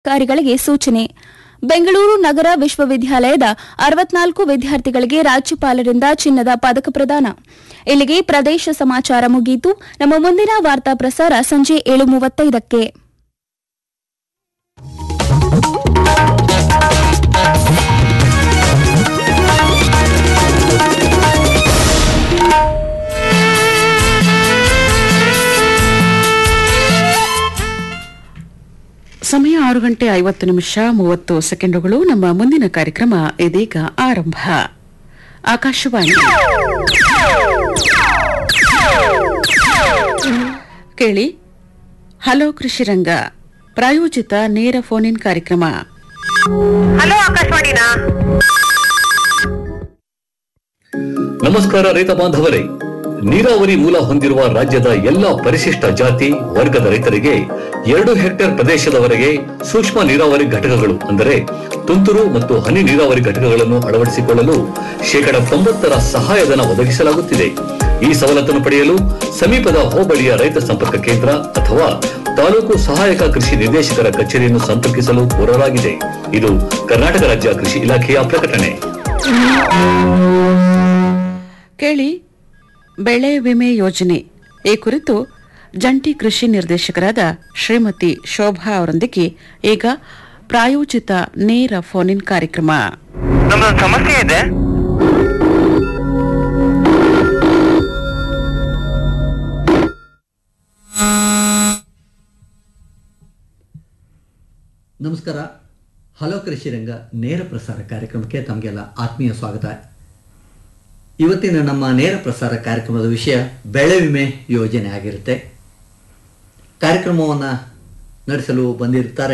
ಅಧಿಕಾರಿಗಳಿಗೆ ಸೂಚನೆ ಬೆಂಗಳೂರು ನಗರ ವಿಶ್ವವಿದ್ಯಾಲಯದ ಅರವತ್ನಾಲ್ಕು ವಿದ್ಯಾರ್ಥಿಗಳಿಗೆ ರಾಜ್ಯಪಾಲರಿಂದ ಚಿನ್ನದ ಪದಕ ಪ್ರದಾನ ಇಲ್ಲಿಗೆ ಪ್ರದೇಶ ಸಮಾಚಾರ ಮುಗಿಯಿತು ನಮ್ಮ ಮುಂದಿನ ವಾರ್ತಾ ಪ್ರಸಾರ ಸಂಜೆ ಏಳು ಮೂವತ್ತೈದಕ್ಕೆ ಸಮಯ ಆರು ಗಂಟೆ ಐವತ್ತು ನಿಮಿಷ ಮೂವತ್ತು ಸೆಕೆಂಡುಗಳು ನಮ್ಮ ಮುಂದಿನ ಕಾರ್ಯಕ್ರಮ ಇದೀಗ ಆರಂಭ ಆಕಾಶವಾಣಿ ಕೇಳಿ ಹಲೋ ಕೃಷಿರಂಗ ಪ್ರಾಯೋಜಿತ ನೇರ ಫೋನ್ ಇನ್ ಕಾರ್ಯಕ್ರಮ ಹಲೋ ಆಕಾಶವಾಣಿನಾ ನಮಸ್ಕಾರ ರೈತ ಬಾಂಧವರೇ ನೀರಾವರಿ ಮೂಲ ಹೊಂದಿರುವ ರಾಜ್ಯದ ಎಲ್ಲ ಪರಿಶಿಷ್ಟ ಜಾತಿ ವರ್ಗದ ರೈತರಿಗೆ ಎರಡು ಹೆಕ್ಟೇರ್ ಪ್ರದೇಶದವರೆಗೆ ಸೂಕ್ಷ್ಮ ನೀರಾವರಿ ಘಟಕಗಳು ಅಂದರೆ ತುಂತುರು ಮತ್ತು ಹನಿ ನೀರಾವರಿ ಘಟಕಗಳನ್ನು ಅಳವಡಿಸಿಕೊಳ್ಳಲು ಶೇಕಡ ತೊಂಬತ್ತರ ಸಹಾಯಧನ ಒದಗಿಸಲಾಗುತ್ತಿದೆ ಈ ಸವಲತ್ತನ್ನು ಪಡೆಯಲು ಸಮೀಪದ ಹೋಬಳಿಯ ರೈತ ಸಂಪರ್ಕ ಕೇಂದ್ರ ಅಥವಾ ತಾಲೂಕು ಸಹಾಯಕ ಕೃಷಿ ನಿರ್ದೇಶಕರ ಕಚೇರಿಯನ್ನು ಸಂಪರ್ಕಿಸಲು ಕೋರಲಾಗಿದೆ ಇದು ಕರ್ನಾಟಕ ರಾಜ್ಯ ಕೃಷಿ ಇಲಾಖೆಯ ಪ್ರಕಟಣೆ ಕೇಳಿ ಬೆಳೆ ವಿಮೆ ಯೋಜನೆ ಈ ಕುರಿತು ಜಂಟಿ ಕೃಷಿ ನಿರ್ದೇಶಕರಾದ ಶ್ರೀಮತಿ ಶೋಭಾ ಅವರೊಂದಿಗೆ ಈಗ ಪ್ರಾಯೋಜಿತ ನೇರ ಫೋನ್ ಇನ್ ಕಾರ್ಯಕ್ರಮ ನಮ್ದೊಂದು ಸಮಸ್ಯೆ ಇದೆ ನಮಸ್ಕಾರ ಹಲೋ ಕೃಷಿ ರಂಗ ನೇರ ಪ್ರಸಾರ ಕಾರ್ಯಕ್ರಮಕ್ಕೆ ತಮಗೆಲ್ಲ ಆತ್ಮೀಯ ಸ್ವಾಗತ ಇವತ್ತಿನ ನಮ್ಮ ನೇರ ಪ್ರಸಾರ ಕಾರ್ಯಕ್ರಮದ ವಿಷಯ ಬೆಳೆ ವಿಮೆ ಯೋಜನೆ ಆಗಿರುತ್ತೆ ಕಾರ್ಯಕ್ರಮವನ್ನು ನಡೆಸಲು ಬಂದಿರುತ್ತಾರೆ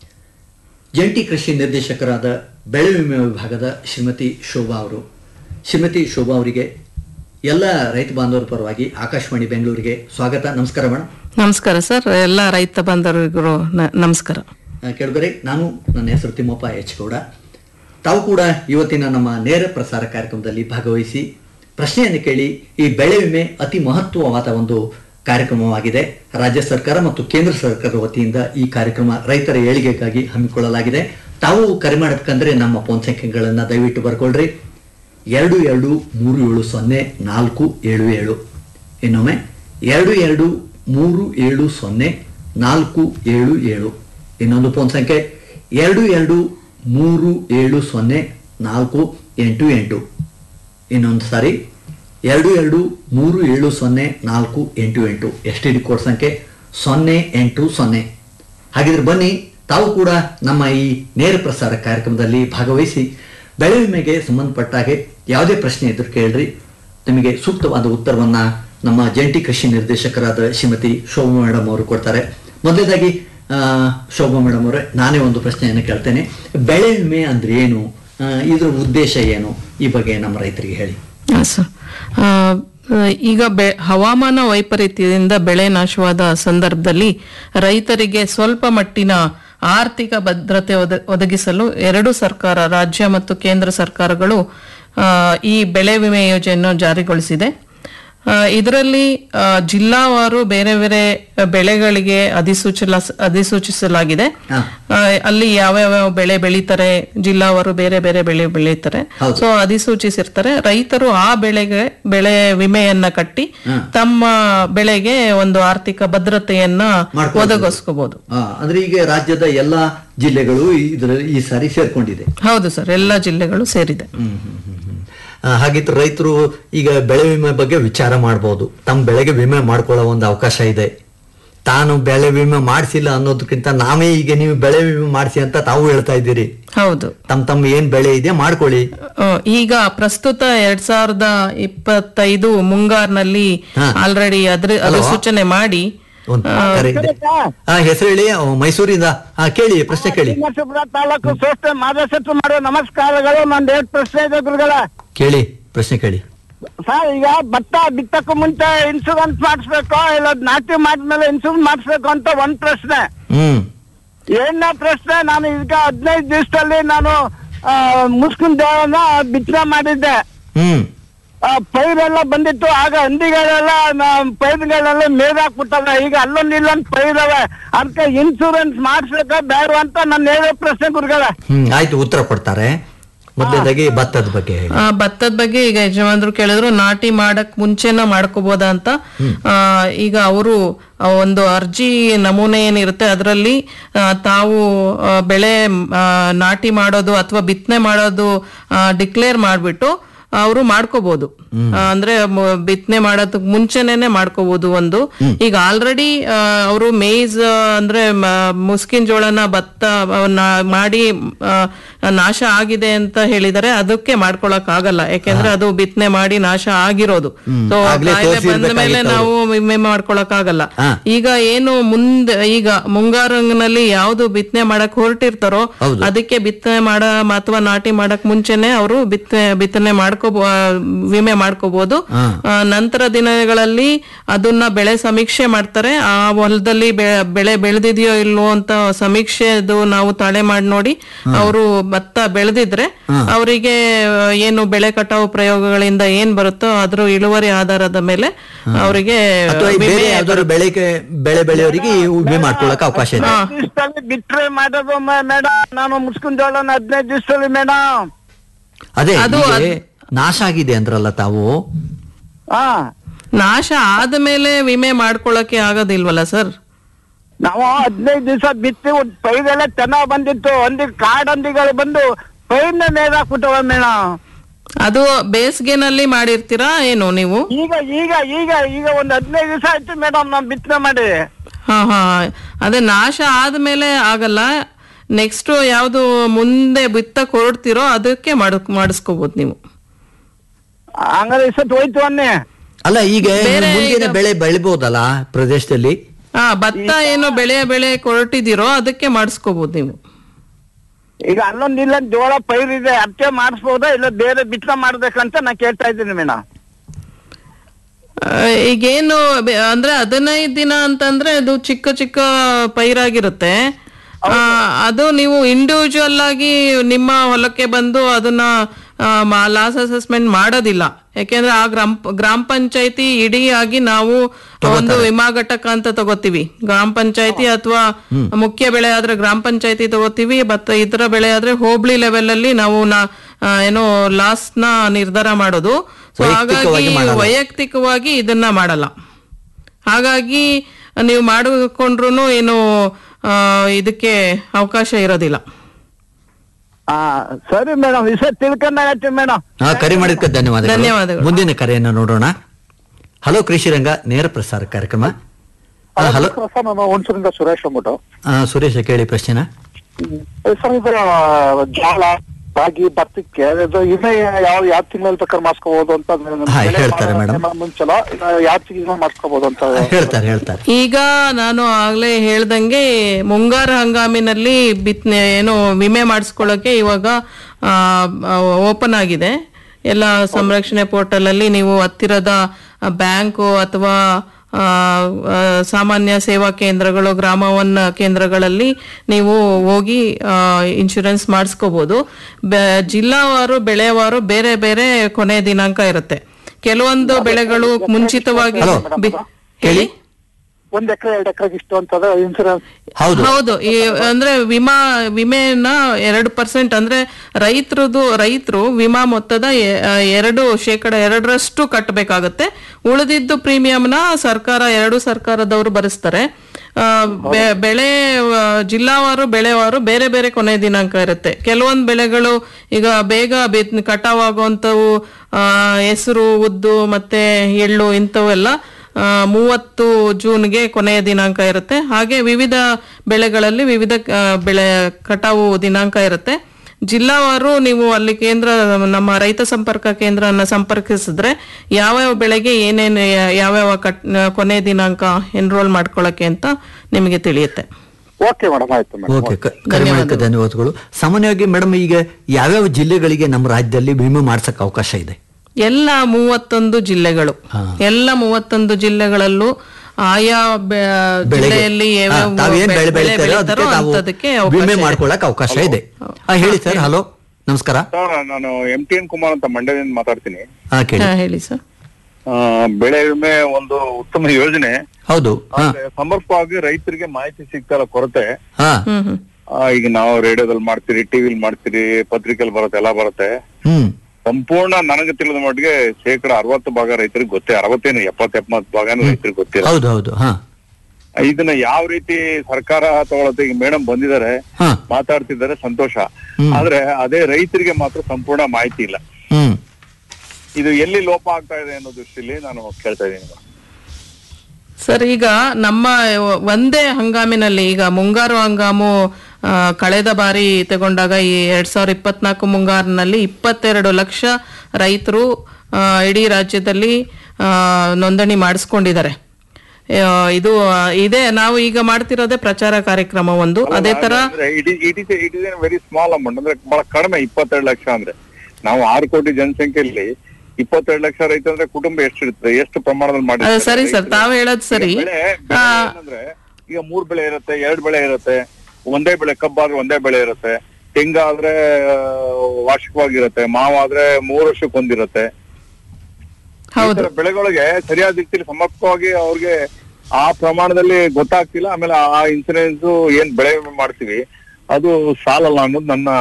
ಜಂಟಿ ಕೃಷಿ ನಿರ್ದೇಶಕರಾದ ಬೆಳೆ ವಿಮೆ ವಿಭಾಗದ ಶ್ರೀಮತಿ ಶೋಭಾ ಅವರು ಶ್ರೀಮತಿ ಶೋಭಾ ಅವರಿಗೆ ಎಲ್ಲ ರೈತ ಬಾಂಧವರ ಪರವಾಗಿ ಆಕಾಶವಾಣಿ ಬೆಂಗಳೂರಿಗೆ ಸ್ವಾಗತ ನಮಸ್ಕಾರ ಮೇಡಮ್ ನಮಸ್ಕಾರ ಸರ್ ಎಲ್ಲ ರೈತ ಬಾಂಧವರಿಗೂ ನ- ನಮಸ್ಕಾರ ಕೆಳಗರೆ ನಾನು ನನ್ನ ಹೆಸರು ತಿಮ್ಮಪ್ಪ ಎಚ್ ಗೌಡ ತಾವು ಕೂಡ ಇವತ್ತಿನ ನಮ್ಮ ನೇರ ಪ್ರಸಾರ ಕಾರ್ಯಕ್ರಮದಲ್ಲಿ ಭಾಗವಹಿಸಿ ಪ್ರಶ್ನೆಯನ್ನು ಕೇಳಿ ಈ ಬೆಳೆ ವಿಮೆ ಅತಿ ಮಹತ್ವವಾದ ಒಂದು ಕಾರ್ಯಕ್ರಮವಾಗಿದೆ ರಾಜ್ಯ ಸರ್ಕಾರ ಮತ್ತು ಕೇಂದ್ರ ಸರ್ಕಾರದ ವತಿಯಿಂದ ಈ ಕಾರ್ಯಕ್ರಮ ರೈತರ ಏಳಿಗೆಗಾಗಿ ಹಮ್ಮಿಕೊಳ್ಳಲಾಗಿದೆ ತಾವು ಕರೆ ಮಾಡಬೇಕಂದ್ರೆ ನಮ್ಮ ಫೋನ್ ಸಂಖ್ಯೆಗಳನ್ನು ದಯವಿಟ್ಟು ಬರ್ಕೊಳ್ರಿ ಎರಡು ಎರಡು ಮೂರು ಏಳು ಸೊನ್ನೆ ನಾಲ್ಕು ಏಳು ಏಳು ಇನ್ನೊಮ್ಮೆ ಎರಡು ಎರಡು ಮೂರು ಏಳು ಸೊನ್ನೆ ನಾಲ್ಕು ಏಳು ಏಳು ಇನ್ನೊಂದು ಫೋನ್ ಸಂಖ್ಯೆ ಎರಡು ಎರಡು ಮೂರು ಏಳು ಸೊನ್ನೆ ನಾಲ್ಕು ಎಂಟು ಎಂಟು ಇನ್ನೊಂದು ಸಾರಿ ಎರಡು ಎರಡು ಮೂರು ಏಳು ಸೊನ್ನೆ ನಾಲ್ಕು ಎಂಟು ಎಂಟು ಎಸ್ ಟಿ ಡಿ ಕೋಡ್ ಸಂಖ್ಯೆ ಸೊನ್ನೆ ಎಂಟು ಸೊನ್ನೆ ಹಾಗಿದ್ರೆ ಬನ್ನಿ ತಾವು ಕೂಡ ನಮ್ಮ ಈ ನೇರ ಪ್ರಸಾರ ಕಾರ್ಯಕ್ರಮದಲ್ಲಿ ಭಾಗವಹಿಸಿ ಬೆಳೆ ವಿಮೆಗೆ ಸಂಬಂಧಪಟ್ಟ ಹಾಗೆ ಯಾವುದೇ ಪ್ರಶ್ನೆ ಇದ್ರೂ ಕೇಳ್ರಿ ನಿಮಗೆ ಸೂಕ್ತವಾದ ಉತ್ತರವನ್ನ ನಮ್ಮ ಜಂಟಿ ಕೃಷಿ ನಿರ್ದೇಶಕರಾದ ಶ್ರೀಮತಿ ಶೋಭಾ ಮೇಡಮ್ ಅವರು ಕೊಡ್ತಾರೆ ಮೊದಲನೇದಾಗಿ ಆ, ಶೋಭಾ ಮೇಡಮ್ ಅವರೇ ನಾನೇ ಒಂದು ಪ್ರಶ್ನೆಯನ್ನು ಕೇಳ್ತೇನೆ ಬೆಳೆ ವಿಮೆ ಅಂದ್ರೆ ಏನು ಆ, ಇದ್ರ ಉದ್ದೇಶ ಏನು ಈ ಬಗ್ಗೆ ನಮ್ಮ ರೈತರಿಗೆ ಹೇಳಿ ಹಾ, ಸರ್ ಆ, ಈಗ ಬೆ ಹವಾಮಾನ ವೈಪರೀತ್ಯದಿಂದ ಬೆಳೆ ನಾಶವಾದ ಸಂದರ್ಭದಲ್ಲಿ ರೈತರಿಗೆ ಸ್ವಲ್ಪ ಮಟ್ಟಿನ ಆರ್ಥಿಕ ಭದ್ರತೆ ಒದ- ಒದಗಿಸಲು ಎರಡು ಸರ್ಕಾರ ರಾಜ್ಯ ಮತ್ತು ಕೇಂದ್ರ ಸರ್ಕಾರಗಳು ಆ, ಈ ಬೆಳೆ ವಿಮೆ ಯೋಜನೆಯನ್ನು ಜಾರಿಗೊಳಿಸಿದೆ ಆ, ಇದರಲ್ಲಿ ಆ, ಜಿಲ್ಲಾವಾರು ಬೇರೆ ಬೇರೆ ಬೆಳೆಗಳಿಗೆ ಅಧಿಸೂಚಲ ಅಧಿಸೂಚಿಸಲಾಗಿದೆ ಹಾ. ಆ, ಅಲ್ಲಿ ಯಾವ್ಯಾವ ಬೆಳೆ ಬೆಳೀತಾರೆ ಜಿಲ್ಲಾವಾರು ಬೇರೆ ಬೇರೆ ಬೆಳೆ ಬೆಳೀತಾರೆ ಹೌದು. ಸೊ ಅಧಿಸೂಚಿಸಿರ್ತಾರೆ ರೈತರು ಆ ಬೆಳೆಗೆ ಬೆಳೆ ವಿಮೆಯನ್ನ ಕಟ್ಟಿ ಹಾ. ತಮ್ಮ ಬೆಳೆಗೆ ಒಂದು ಆರ್ಥಿಕ ಭದ್ರತೆಯನ್ನ ಮಾಡ್ಕೊಳ್ಬೋದು. ಒದಗಿಸ್ಕೋಬಹುದು ಆ, ಅಂದ್ರೆ ಈಗ ರಾಜ್ಯದ ಎಲ್ಲಾ ಜಿಲ್ಲೆಗಳು ಇದರ ಈ ಸಾರಿ ಸೇರ್ಕೊಂಡಿದೆ ಹೌದು ಸರ್ ಎಲ್ಲ ಜಿಲ್ಲೆಗಳು ಸೇರಿದೆ ಆ, ಹಾಗಿದ್ರೆ ರೈತರು ಈಗ ಬೆಳೆ ವಿಮೆ ಬಗ್ಗೆ ವಿಚಾರ ಮಾಡಬಹುದು ತಮ್ಮ ಬೆಳೆಗೆ ವಿಮೆ ಮಾಡ್ಕೊಳ್ಳೋ ಒಂದು ಅವಕಾಶ ಇದೆ ತಾನು ಬೆಳೆ ವಿಮೆ ಮಾಡಿಸಿಲ್ಲ ಅನ್ನೋದಕ್ಕಿಂತ ನಾವೇ ಈಗ ನೀವು ಬೆಳೆ ವಿಮೆ ಮಾಡಿಸಿ ಅಂತ ತಾವು ಹೇಳ್ತಾ ಇದ್ದೀರಿ ಹೌದು ತಮ್ಮ ತಮ್ಮ ಏನ್ ಬೆಳೆ ಇದೆ ಮಾಡ್ಕೊಳ್ಳಿ ಆ, ಈಗ ಪ್ರಸ್ತುತ ಎರಡ್ ಸಾವಿರದ ಇಪ್ಪತ್ತೈದು ಮುಂಗಾರ್ನಲ್ಲಿ ಹಾ. ಆಲ್ರೆಡಿ ಅದ್ರ ಅಧಿಸೂಚನೆ ಮಾಡಿ ಒಂದು ಕರೆ ಇದೆ ಆ ಹೆಸರು ಹೇಳಿ ಆ, ಮೈಸೂರಿಂದ ಆ ಕೇಳಿ ಪ್ರಶ್ನೆ ಕೇಳಿ ನರಸೀಪುರ ತಾಲೂಕು ಸೋಸ್ತೆ ಮಾದಸತ್ತು ಮಾಡುವ ನಮಸ್ಕಾರಗಳು ನಂದು ಎರಡು ಪ್ರಶ್ನೆ ಇದೆ ಗುರುಗಳ ಕೇಳಿ ಪ್ರಶ್ನೆ ಕೇಳಿ ಸರ್ ಈಗ ಭತ್ತ ಬಿತ್ತಕ್ಕೂ ಮುಂಚೆ ಇನ್ಶೂರೆನ್ಸ್ ಮಾಡಿಸ್ಬೇಕು ಇಲ್ಲ ನಾಟಿ ಮಾಡಿದ್ಮೇಲೆ ಇನ್ಶೂರೆನ್ಸ್ ಮಾಡಿಸ್ಬೇಕು ಅಂತ ಒಂದ್ ಪ್ರಶ್ನೆ ಹ್ಮ್ ಎರಡನೇ ಪ್ರಶ್ನೆ ನಾನು ಈಗ ಹದಿನೈದು ದಿವಸದಲ್ಲಿ ನಾನು ಮುಸ್ಕಿನ ದೇವನ ಬಿತ್ತನೆ ಮಾಡಿದ್ದೆ ಹ್ಮ್ ಆ, ಪೈರೆಲ್ಲ ಬಂದಿತ್ತು ಆಗ ಹಂದಿಗಳೆಲ್ಲ ನ- ಪೈರುಗಳೆಲ್ಲ ಮೇದಾಕ್ಬಿಟ್ಟವೆ ಈಗ ಅಲ್ಲೊಂದು ಇಲ್ಲೊಂದು ಪೈರವೆ ಅದಕ್ಕೆ ಇನ್ಸೂರೆನ್ಸ್ ಮಾಡಿಸ್ಬೇಕಾ ಬೇಡ ಅಂತ ನನ್ನ ಹೇಳೋ ಪ್ರಶ್ನೆ ಗುರುಗಳೇ ಹ್ಮ್ ಆಯ್ತು ಉತ್ತರ ಕೊಡ್ತಾರೆ ಮೊದಲನೇದಾಗಿ ಭತ್ತದ ಬಗ್ಗೆ ಹೇಳಿ ಆ, ಭತ್ತದ ಬಗ್ಗೆ ಈಗ ಯಜಮಾನ್ರು ಕೇಳಿದ್ರು ನಾಟಿ ಮಾಡಕ್ ಮುಂಚೆನ ಮಾಡ್ಕೋಬೋದಾ ಅಂತ ಆ, ಈಗ ಅವರು ಒಂದು ಅರ್ಜಿ ನಮೂನೆ ಏನಿರುತ್ತೆ ಅದರಲ್ಲಿ ತಾವು ಆ, ಬೆಳೆ ಆ, ನಾಟಿ ಮಾಡೋದು ಅಥವಾ ಬಿತ್ತನೆ ಮಾಡೋದು ಡಿಕ್ಲೇರ್ ಮಾಡ್ಬಿಟ್ಟು ಅವರು ಮಾಡ್ಕೋಬಹುದು ಅಂದ್ರೆ ಮ- ಬಿತ್ತನೆ ಮಾಡೋದಕ್ ಮುಂಚೆನೇನೆ ಮಾಡ್ಕೋಬಹುದು ಒಂದು ಈಗ ಆಲ್ರೆಡಿ ಅವರು ಮೇಯ್ಸ್ ಅಂದ್ರೆ ಮ- ಮುಸ್ಕಿನ್ ಜೋಳನ ಭತ್ತ ಅವನ್ನ ಮಾಡಿ ಆ, ನಾಶ ಆಗಿದೆ ಅಂತ ಹೇಳಿದರೆ ಅದಕ್ಕೆ ಮಾಡ್ಕೊಳಕ್ ಆಗಲ್ಲ ಯಾಕೆಂದ್ರೆ ಅದು ಬಿತ್ತನೆ ಮಾಡಿ ನಾಶ ಆಗಿರೋದು So, ಆಗ್ಲೇ ಕಾಯಿಲೆ ಬಂದ ಮೇಲೆ ತೋರ್ಸಿರ್ಬೇಕಾಗಿತ್ತು ನಾವು ವಿಮೆ ಮಾಡ್ಕೊಳಕ್ ಆಗಲ್ಲ ಹಾ. ಈಗ ಏನು ಮುಂದೆ ಈಗ ಮುಂಗಾರಂಗಿನಲ್ಲಿ ಯಾವ್ದು ಬಿತ್ತನೆ ಮಾಡಕ್ ಹೊರಟಿರ್ತಾರೋ ಹೌದು. ಅದಕ್ಕೆ ಬಿತ್ತನೆ ಮಾಡ ಅಥವಾ ನಾಟಿ ಮಾಡಕ್ ಮುಂಚೆನೆ ಅವರು ಬಿತ್ತನೆ ಬಿತ್ತನೆ ಮಾಡ್ಕೋಬೋ ಆ, ವಿಮೆ ಮಾಡ್ಕೋಬಹುದು ಹಾ. ಆ, ನಂತರ ದಿನಗಳಲ್ಲಿ ಅದನ್ನ ಬೆಳೆ ಸಮೀಕ್ಷೆ ಮಾಡ್ತಾರೆ ಆ ಹೊಲದಲ್ಲಿ ಬೆ- ಬೆಳೆ ಬೆಳೆದಿದೆಯೋ ಇಲ್ವೋ ಅಂತ ಸಮೀಕ್ಷೆದು ನಾವು ತಾಳೆ ಮಾಡಿ ನೋಡಿ ಅವರು ಭತ್ತ ಬೆಳೆದಿದ್ರೆ ಅವರಿಗೆ ಏನು ಬೆಳೆ ಕಟಾವು ಪ್ರಯೋಗಗಳಿಂದ ಏನ್ ಬರುತ್ತೋ ಅದ್ರ ಇಳುವರಿ ಆಧಾರದ ಮೇಲೆ ಅವರಿಗೆ ಅಥವಾ ಈ ಬೇರೆ ಯಾವ್ದಾದ್ರು ಬೆಳೆಗೆ ಬೆಳೆ ಬೆಳೆಯೋರಿಗೆ ಈ ವಿಮೆ ಮಾಡ್ಕೊಳಕ್ ಅವಕಾಶ ಇದೆ ದಿವಸದಲ್ಲಿ ಬಿಟ್ರೆ ಮಾಡೋದು ಮೇಡಮ್ ನಾನು ಮುಸ್ಕಿನ ಜೋಳನ ಹದಿನೈದು ದಿವಸದಲ್ಲಿ ಮೇಡಮ್ ಅದೇ ಅದು ಹೀಗೆ ನಾಶ ಆಗಿದೆ ಅಂದ್ರಲ್ಲ ತಾವು ಹಾ ನಾಶ ಆದ್ಮೇಲೆ ವಿಮೆ ಮಾಡ್ಕೊಳಕ್ಕೆ ಆಗೋದಿಲ್ವಲ್ಲ ಸರ್ ನಾವು ಹದಿನೈದು ದಿವಸ ಬಿತ್ತಿ ಒಂದ್ ಪೈರೆಲ್ಲ ಚೆನ್ನಾಗ್ ಬಂದಿತ್ತು ಒಂದಿ ಕಾಡಂದಿಗಳು ಬಂದು ಪೈರ್ನ ನೇದಾಕ್ಬಿಟ್ಟವ ಮೇಡಮ್ ಅದು ಬೇಸಿಗೆನಲ್ಲಿ ಮಾಡಿರ್ತೀರಾ ಏನು ನೀವು ಈಗ ಈಗ ಈಗ ಈಗ ಒಂದ್ ಹದಿನೈದು ದಿವಸ ಆಯ್ತು ಮೇಡಮ್ ನಾವು ಬಿತ್ತನೆ ಮಾಡಿ ಹಾ ಹಾ ಅದೇ ನಾಶ ಆದ್ಮೇಲೆ ಆಗಲ್ಲ ನೆಕ್ಸ್ಟ್ ಯಾವ್ದು ಮುಂದೆ ಬಿತ್ತಕ್ ಹೊರಡ್ತಿರೋ ಅದಕ್ಕೆ ಮಾಡ್ ಮಾಡಿಸ್ಕೋಬಹುದು ನೀವು ಹಂಗಾರೆ ಇಷ್ಟೊತ್ತು ಹೋಯ್ತು ಅನ್ನಿ ಅಲ್ಲ ಈಗ ಬೇರೆ ಮುಂದಿನ ಈಗ- ಬೆಳೆ ಬೆಳಿಬಹುದಲ್ಲ ಪ್ರದೇಶದಲ್ಲಿ ಹಾ ಭತ್ತ ಏನು ಬೆಳೆ ಬೆಳೆ ಹೊರಟಿದಿರೋ ಅದಕ್ಕೆ ಮಾಡಿಸ್ಕೋಬಹುದು ನೀವು ಈಗ ಅಲ್ಲೊಂದ್ ಇಲ್ಲೊಂದ್ ಜೋಳ ಪೈರಿದೆ ಅದಕ್ಕೆ ಮಾಡಿಸ್ಬೋದಾ ಇಲ್ಲ ಬೇರೆ ಬಿತ್ತನೆ ಮಾಡ್ಬೇಕಂತ ನಾ ಕೇಳ್ತಾ ಇದ್ದೀನಿ ಮೇಡಮ್ ಆ, ಈಗೇನು ಬೆ- ಅಂದ್ರೆ ಹದಿನೈದು ದಿನ ಅಂತಂದ್ರೆ ಅದು ಚಿಕ್ಕ ಚಿಕ್ಕ ಪೈರಾಗಿರುತ್ತೆ ಆ, ಅದು ನೀವು ಇಂಡಿವಿಜುವಲ್ ಆಗಿ ನಿಮ್ಮ ಹೊಲಕ್ಕೆ ಬಂದು ಅದನ್ನ ಲಾಸ್ ಅಸೆಸ್ಮೆಂಟ್ ಮಾಡೋದಿಲ್ಲ ಯಾಕೆಂದ್ರೆ ಆ ಗ್ರಾಮ ಗ್ರಾಮ ಪಂಚಾಯತಿ ಇಡೀ ಆಗಿ ನಾವು ಒಂದು ವಿಮಾ ಘಟಕ ಅಂತ ತಗೋತೀವಿ ಗ್ರಾಮ ಪಂಚಾಯತಿ ಅಥವಾ ಮುಖ್ಯ ಬೆಳೆ ಆದ್ರೆ ಗ್ರಾಮ ಪಂಚಾಯತಿ ತಗೋತೀವಿ ಮತ್ತೆ ಇತರ ಬೆಳೆ ಆದ್ರೆ ಹೋಬಳಿ ಲೆವೆಲ್ ಅಲ್ಲಿ ನಾವು ನಾ ಆ, ಏನೋ ಲಾಸ್ ನ ನಿರ್ಧಾರ ಮಾಡೋದು ಸೊ ಹಾಗಾಗಿ ವೈಯಕ್ತಿಕವಾಗಿ ಮಾಡಲ್ಲ. ವೈಯಕ್ತಿಕವಾಗಿ ಇದನ್ನ ಮಾಡಲ್ಲ ಹಾಗಾಗಿ ನೀವು ಮಾಡಿಕೊಂಡ್ರು ಏನು ಆ, ಇದಕ್ಕೆ ಅವಕಾಶ ಇರೋದಿಲ್ಲ ಆ ಸರಿ ಮೇಡಮ್ ವಿಷಯ ತಿಳ್ಕೊಂಡಾಗತ್ತೆ ಮೇಡಮ್ ಹಾ ಕರೆ ಮಾಡಿದ್ಕೆ ಧನ್ಯವಾದಗಳು ಧನ್ಯವಾದಗಳು. ಮುಂದಿನ ಕರೆಯನ್ನು ನೋಡೋಣ ಹಲೋ ಕೃಷಿ ರಂಗ ನೇರ ಪ್ರಸಾರ ಕಾರ್ಯಕ್ರಮ ಆ, ಹಲೋ ಸರ್ ನಾನು ಹುಣಸೂರಿಂದ ಸುರೇಶ್ ಅಂದ್ಬಿಟ್ಟು ಆ, ಸುರೇಶ ಕೇಳಿ ಪ್ರಶ್ನೆನ ಸರ್ ಇದು ಜೋಳ ರಾಗಿ ಭತ್ತಕ್ಕೆ ಇದು ವಿಮೆ ಯಾವ ಯಾವ ತಿಂಗಳಲ್ಲಿ ಬೇಕಾದ್ರೆ ಮಾಡ್ಸ್ಕೋಬಹುದು ಅಂತ ಹಾ, ಹೇಳ್ತಾರೆ madam. ಮುಂಚೆಲ್ಲ ಯಾವ ತಿಂಗಳ ಮಾಡ್ಸ್ಕೋಬಹುದು ಅಂತ ಹೇಳ್ತಾರೆ ಹೇಳ್ತಾರೆ ಈಗ ನಾನು ಆಗ್ಲೇ ಹೇಳ್ದಂಗೆ ಮುಂಗಾರು ಹಂಗಾಮಿನಲ್ಲಿ ಬಿತ್ತನೆ ಏನು ವಿಮೆ ಮಾಡಿಸ್ಕೊಳ್ಳೋಕೆ ಇವಾಗ ಓಪನ್ ಆಗಿದೆ ಎಲ್ಲ ಸಂರಕ್ಷಣೆ ಪೋರ್ಟಲ್ ಅಲ್ಲಿ ನೀವು ಹತ್ತಿರದ ಬ್ಯಾಂಕು ಅಥವಾ ಆ, ಆ, ಸಾಮಾನ್ಯ ಸೇವಾ ಕೇಂದ್ರಗಳು ಗ್ರಾಮವನ್ನ ಕೇಂದ್ರಗಳಲ್ಲಿ ನೀವು ಹೋಗಿ ಇನ್ಶೂರೆನ್ಸ್ ಮಾಡಿಸ್ಕೋಬಹುದು ಜಿಲ್ಲಾವಾರು ಬೆಳೆವಾರು ಬೇರೆ ಬೇರೆ ಕೊನೆ ದಿನಾಂಕ ಇರುತ್ತೆ ಕೆಲವೊಂದು ಬೆಳೆಗಳು ಮುಂಚಿತವಾಗಿ ಹಲೋ. ಬಿ- ಹೇಳಿ ಒಂದ್ ಎಕರೆ ಎರಡು ಎಕರೆಗೆ ಇಷ್ಟು ಅಂತದ ಇನ್ಸೂರೆನ್ಸ್ ಹೌದು ಹೌದು ಈ ಅಂದ್ರೆ ವಿಮಾ ವಿಮೆನ ಎರಡು ಪರ್ಸೆಂಟ್ ಅಂದ್ರೆ ರೈತರದು ರೈತರು ವಿಮಾ ಮೊತ್ತದ ಎ- ಆ, ಎರಡು ಶೇಕಡ ಎರಡರಷ್ಟು ಕಟ್ಟಬೇಕಾಗತ್ತೆ ಉಳಿದಿದ್ದು ಪ್ರೀಮಿಯಂನ ಸರ್ಕಾರ ಎರಡು ಸರ್ಕಾರದವರು ಭರಿಸ್ತಾರೆ ಆ, ಬೆ- ಬೆಳೆ ಆ, ಜಿಲ್ಲಾವಾರು ಬೆಳೆವಾರು ಬೇರೆ ಬೇರೆ ಕೊನೆ ದಿನಾಂಕ ಇರುತ್ತೆ ಕೆಲವೊಂದು ಬೆಳೆಗಳು ಈಗ ಬೇಗ ಬಿತ್ ಕಟಾವಾಗುವಂಥವು ಹೆಸರು ಉದ್ದು ಮತ್ತೆ ಎಳ್ಳು ಇಂಥವೆಲ್ಲ ಆ, ಮೂವತ್ತು ಜೂನ್ಗೆ ಕೊನೆಯ ದಿನಾಂಕ ಇರುತ್ತೆ ಹಾಗೆ ವಿವಿಧ ಬೆಳೆಗಳಲ್ಲಿ ವಿವಿಧ ಆ, ಬೆಳೆ ಕಟಾವು ದಿನಾಂಕ ಇರುತ್ತೆ ಜಿಲ್ಲಾವಾರು ನೀವು ಅಲ್ಲಿ ಕೇಂದ್ರ ನಮ್ಮ ರೈತ ಸಂಪರ್ಕ ಕೇಂದ್ರನ ಸಂಪರ್ಕಿಸಿದ್ರೆ ಯಾವ್ಯಾವ ಬೆಳೆಗೆ ಏನೇನು ಯಾ- ಯಾವ್ಯಾವ ಕಟ್ ಕೊನೆ ದಿನಾಂಕ ಎನ್ರೋಲ್ ಮಾಡ್ಕೊಳ್ಳೋಕೆ ಅಂತ ನಿಮಗೆ ತಿಳಿಯುತ್ತೆ ಓಕೆ ಮೇಡಮ್ ಆಯ್ತು ಮೇಡಮ್ ಓಕೆ ಕ- ಕರೆ ಮಾಡಿದ್ದಕ್ಕೆ ಧನ್ಯವಾದಗಳು ಸಾಮಾನ್ಯವಾಗಿ ಮೇಡಮ್ ಈಗ ಯಾವ್ಯಾವ ಜಿಲ್ಲೆಗಳಿಗೆ ನಮ್ಮ ರಾಜ್ಯದಲ್ಲಿ ವಿಮೆ ಮಾಡ್ಸಕ್ ಅವಕಾಶ ಇದೆ ಎಲ್ಲ ಮೂವತ್ತೊಂದು ಜಿಲ್ಲೆಗಳು ಎಲ್ಲ ಮೂವತ್ತೊಂದು ಜಿಲ್ಲೆಗಳಲ್ಲೂ ಆಯಾ ಬೆ- ಬೆಳೆಗೆ ಜಿಲ್ಲೆಯಲ್ಲಿ ಹಾ, ಯಾವ್ಯಾವ ತಾವೇನ್ ಬೆಳೆ ಬೆಳೆ ಬೆಳಿತಾರೋ ಬೆಳೀತಾರೋ ಅದಕ್ಕೆ ತಾವು ಅಂಥದಕ್ಕೆ ಅವಕಾಶ ವಿಮೆ ಇದೆ. ಮಾಡ್ಕೊಳಕ್ ಅವಕಾಶ ಇದೆ ಆ, ಹೇಳಿ ಸರ್ ಹಲೋ ನಮಸ್ಕಾರ ಸರ್ ನಾನು ಎಂ ಟಿ ಎನ್ ಕುಮಾರ್ ಅಂತ ಮಂಡ್ಯದಿಂದ ಮಾತಾಡ್ತೀನಿ ಹಾ ಕೇಳಿ ಹಾ, ಹೇಳಿ ಸರ್ ಆ, ಬೆಳೆ ವಿಮೆ ಒಂದು ಉತ್ತಮ ಯೋಜನೆ ಹೌದು ಹಾ ಆದ್ರೆ ಸಮರ್ಪಕವಾಗಿ ರೈತರಿಗೆ ಮಾಹಿತಿ ಸಿಗ್ತಾರ ಕೊರತೆ ಹಾ ಹ್ಮ್ ಹ್ಮ್ ಆ, ಈಗ ನಾವು ರೇಡಿಯೋದಲ್ಲಿ ಮಾಡ್ತೀರಿ ಟಿವಿಲಿ ಮಾಡ್ತೀರಿ ಪತ್ರಿಕೆಯಲ್ಲಿ ಬರುತ್ತೆ ಎಲ್ಲ ಬರುತ್ತೆ ಹ್ಮ್ ಸಂಪೂರ್ಣ ನನಗೆ ತಿಳಿದ ಮಟ್ಟಿಗೆ ಶೇಕಡ ಅರವತ್ತು ಭಾಗ ರೈತರಿಗೆ ಗೊತ್ತೇ ಅರವತ್ತೇನು ಎಪ್ಪತ್ ಎಪ್ಪತ್ತು ಭಾಗನೂ ರೈತರಿಗೆ ಗೊತ್ತಿಲ್ಲ ಹೌದು ಹೌದು ಹಾ ಇದನ್ನ ಯಾವ ರೀತಿ ಸರ್ಕಾರ ತಗೊಳತ್ತೆ ಈಗ ಮೇಡಮ್ ಬಂದಿದ್ದಾರೆ ಹಾ ಮಾತಾಡ್ತಿದ್ದಾರೆ ಸಂತೋಷ ಹ್ಮ್. ಆದ್ರೆ ಅದೇ ರೈತರಿಗೆ ಮಾತ್ರ ಸಂಪೂರ್ಣ ಮಾಹಿತಿ ಇಲ್ಲ ಹ್ಮ್ ಇದು ಎಲ್ಲಿ ಲೋಪ ಆಗ್ತಾ ಇದೆ ಅನ್ನೋ ದೃಷ್ಟಿಯಲ್ಲಿ ನಾನು ಕೇಳ್ತಾ ಇದ್ದೀನಿ ಸರ್ ಈಗ ನಮ್ಮ ಒಂದೇ ಹಂಗಾಮಿನಲ್ಲಿ ಈಗ ಮುಂಗಾರು ಹಂಗಾಮು ಆ, ಕಳೆದ ಬಾರಿ ತಗೊಂಡಾಗ ಈ ಎರಡ್ ಸಾವಿರದ ಇಪ್ಪತ್ನಾಲ್ಕು ಮುಂಗಾರಿನಲ್ಲಿ ಇಪ್ಪತ್ತೆರಡು ಲಕ್ಷ ರೈತರು ಆ, ಇಡೀ ರಾಜ್ಯದಲ್ಲಿ ಆ, ನೋಂದಣಿ ಮಾಡಿಸ್ಕೊಂಡಿದ್ದಾರೆ ಆ, ಇದು ಆ, ಇದೇ ನಾವು ಈಗ ಮಾಡ್ತಿರೋದೇ ಪ್ರಚಾರ ಕಾರ್ಯಕ್ರಮ ಒಂದು ಅದೇ ತರ it is it is very small amount ಅಂದ್ರೆ ಬಹಳ ಕಡಿಮೆ ಇಪ್ಪತ್ತೆರಡು ಲಕ್ಷ ಅಂದ್ರೆ ನಾವು ಆರು ಕೋಟಿ ಜನಸಂಖ್ಯೆಯಲ್ಲಿ ಇಪ್ಪತ್ತೆರಡು ಲಕ್ಷ ರೈತ ಅಂದ್ರೆ ಕುಟುಂಬ ಎಷ್ಟು ಇರ್ತದೆ ಎಷ್ಟು ಪ್ರಮಾಣದಲ್ಲಿ ಮಾಡಿ ಅದು ಸರಿ ಸರ್ ತಾವು ಹೇಳೋದು ಸರಿ ಬೆಳೆ ಬೆಳೆ ಏನಂದ್ರೆ ಈಗ ಮೂರ್ ಬೆಳೆ ಇರುತ್ತೆ ಎರಡ್ ಬೆಳೆ ಇರುತ್ತೆ ಒಂದೇ ಬೆಳೆ ಕಬ್ಬಾದ್ರೆ ಒಂದೇ ಬೆಳೆ ಇರುತ್ತೆ ತೆಂಗಾದ್ರೆ ಆ, ವಾರ್ಷಿಕವಾಗಿರುತ್ತೆ ಮಾವಾದ್ರೆ ಮೂರ್ ವರ್ಷಕ್ಕೆ ಒಂದಿರುತ್ತೆ ಈ ಹೌದು ತರ ಬೆಳೆಗಳಿಗೆ ಸರಿಯಾದ ರೀತಿಯಲ್ಲಿ ಸಮರ್ಪಕವಾಗಿ ಅವ್ರಿಗೆ ಆ ಪ್ರಮಾಣದಲ್ಲಿ ಗೊತ್ತಾಗ್ತಿಲ್ಲ ಆಮೇಲೆ ಆ ಇನ್ಸೂರೆನ್ಸ್ ಏನ್ ಬೆಳೆ ವಿಮೆ ಮಾಡ್ತೀವಿ ಅದು ಸಾಲಲ್ಲ ಅನ್ನೋದು ನನ್ನ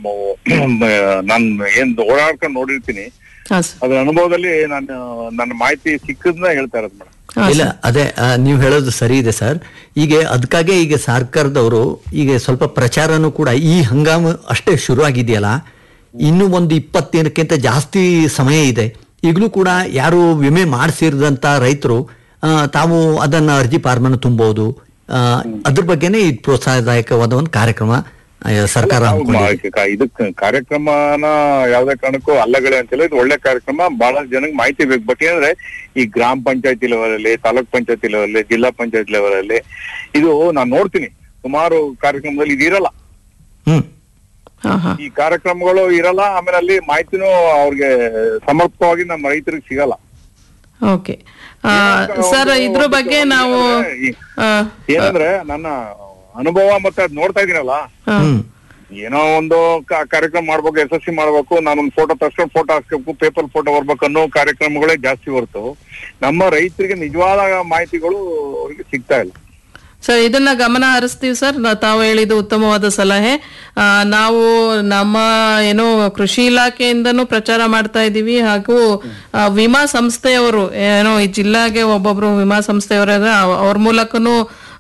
ನಾನು ಏನ್ ಓಡಾಡ್ಕೊಂಡು ನೋಡಿರ್ತೀನಿ ಹಾ ಸರ್ ಅದ್ರ ಅನುಭವದಲ್ಲಿ ನಾನು ನನ್ನ ಮಾಹಿತಿ ಸಿಕ್ಕದ್ನ ಹೇಳ್ತಾ ಇರೋದು ಮೇಡಮ್ ಹಾ ಇಲ್ಲ ಅದೇ ಆ, ನೀವು ಹೇಳೋದು ಸರಿ ಇದೆ ಸರ್ ಈಗ ಅದಕ್ಕಾಗೆ ಈಗ ಸರ್ಕಾರದವರು ಈಗ ಸ್ವಲ್ಪ ಪ್ರಚಾರನೂ ಕೂಡ ಈ ಹಂಗಾಮು ಅಷ್ಟೇ ಶುರು ಆಗಿದೆಯಲ್ಲ ಇನ್ನು ಒಂದು ಇಪ್ಪತ್ತೇನಕ್ಕಿಂತ ಜಾಸ್ತಿ ಸಮಯ ಇದೆ ಈಗಲೂ ಕೂಡ ಯಾರು ವಿಮೆ ಮಾಡಿಸಿರದಂತ ರೈತರು ಆ, ತಾವು ಅದನ್ನ ಅರ್ಜಿ ಫಾರ್ಮನ್ನು ತುಂಬಬಹುದು ಆ, ಅದ್ರ ಬಗ್ಗೆನೇ ಇದು ಪ್ರೋತ್ಸಾಹದಾಯಕವಾದ ಒಂದು ಕಾರ್ಯಕ್ರಮ ಆ, ಸರ್ಕಾರ ನಾವು ಹಮ್ಮಿಕೊಂಡಿದೆ. ಮಾ- ಇದಕ್ ಕಾರ್ಯಕ್ರಮನ ಯಾವ್ದೇ ಕಾರಣಕ್ಕೂ ಅಲ್ಲಗಳೇ ಅಂತಿಲ್ಲ ಇದು ಒಳ್ಳೆ ಕಾರ್ಯಕ್ರಮ ಬಹಳ ಜನಕ್ಕೆ ಮಾಹಿತಿ ಬೇಕು ಬಟ್ ಏನಂದ್ರೆ ಈ ಗ್ರಾಮ ಪಂಚಾಯತಿ ಲೆವೆಲ್ ಅಲ್ಲಿ ತಾಲೂಕ್ ಪಂಚಾಯತಿ ಲೆವೆಲ್ ಅಲ್ಲಿ ಜಿಲ್ಲಾ ಪಂಚಾಯತ್ ಲೆವೆಲ್ ಅಲ್ಲಿ ಇದು ನಾನ್ ನೋಡ್ತೀನಿ ಸುಮಾರು ಕಾರ್ಯಕ್ರಮದಲ್ಲಿ ಇದು ಇರಲ್ಲ ಹ್ಮ್ ಹಾ ಹಾ ಈ ಕಾರ್ಯಕ್ರಮಗಳು ಇರಲ್ಲ ಆಮೇಲೆ ಅಲ್ಲಿ ಮಾಹಿತಿನೂ ಅವ್ರಿಗೆ ಸಮರ್ಪಕವಾಗಿ ನಮ್ಮ ರೈತರಿಗೆ ಸಿಗಲ್ಲ ಓಕೆ ಸರ್ ಇದ್ರ ಬಗ್ಗೆ ನಾವು ಆ, ಏನಂದ್ರೆ ನನ್ನ ಅನುಭವ ಮತ್ತೆ ಅದ್ ನೋಡ್ತಾ ಇದೀನಲ್ಲ ಆ, ಹ್ಮ್ ಏನೋ ಒಂದು ಕ- ಕಾರ್ಯಕ್ರಮ ಮಾಡ್ಬೇಕು ಯಶಸ್ವಿ ಮಾಡ್ಬೇಕು ನಾನೊಂದು ಫೋಟೋ ತರ್ಸ್ಕೊಂಡು ಫೋಟೋ ಹಾಕ್ಸ್ಬೇಕು ಪೇಪರ್ ಫೋಟೋ ಬರ್ಬೇಕು ಅನ್ನೋ ಕಾರ್ಯಕ್ರಮಗಳೇ ಜಾಸ್ತಿ ಹೊರತು ನಮ್ಮ ರೈತರಿಗೆ ನಿಜವಾದ ಮಾಹಿತಿಗಳು ಅವರಿಗೆ ಸಿಗ್ತಾ ಇಲ್ಲ ಸರ್ ಇದನ್ನ ಗಮನ ಹರಿಸ್ತೀವಿ ಸರ್ ನಾ- ತಾವು ಹೇಳಿದ್ದು ಉತ್ತಮವಾದ ಸಲಹೆ ಆ, ನಾವು ನಮ್ಮ ಏನೋ ಕೃಷಿ ಇಲಾಖೆಯಿಂದನೂ ಪ್ರಚಾರ ಮಾಡ್ತಾ ಇದ್ದೀವಿ ಹಾಗೂ ಆ, ವಿಮಾ ಸಂಸ್ಥೆಯವರು ಏನೋ ಈ ಜಿಲ್ಲಾಗೆ ಒಬ್ಬೊಬ್ರು ವಿಮಾ ಸಂಸ್ಥೆಯವರ ಅವ್ರ ಮೂಲಕನೂ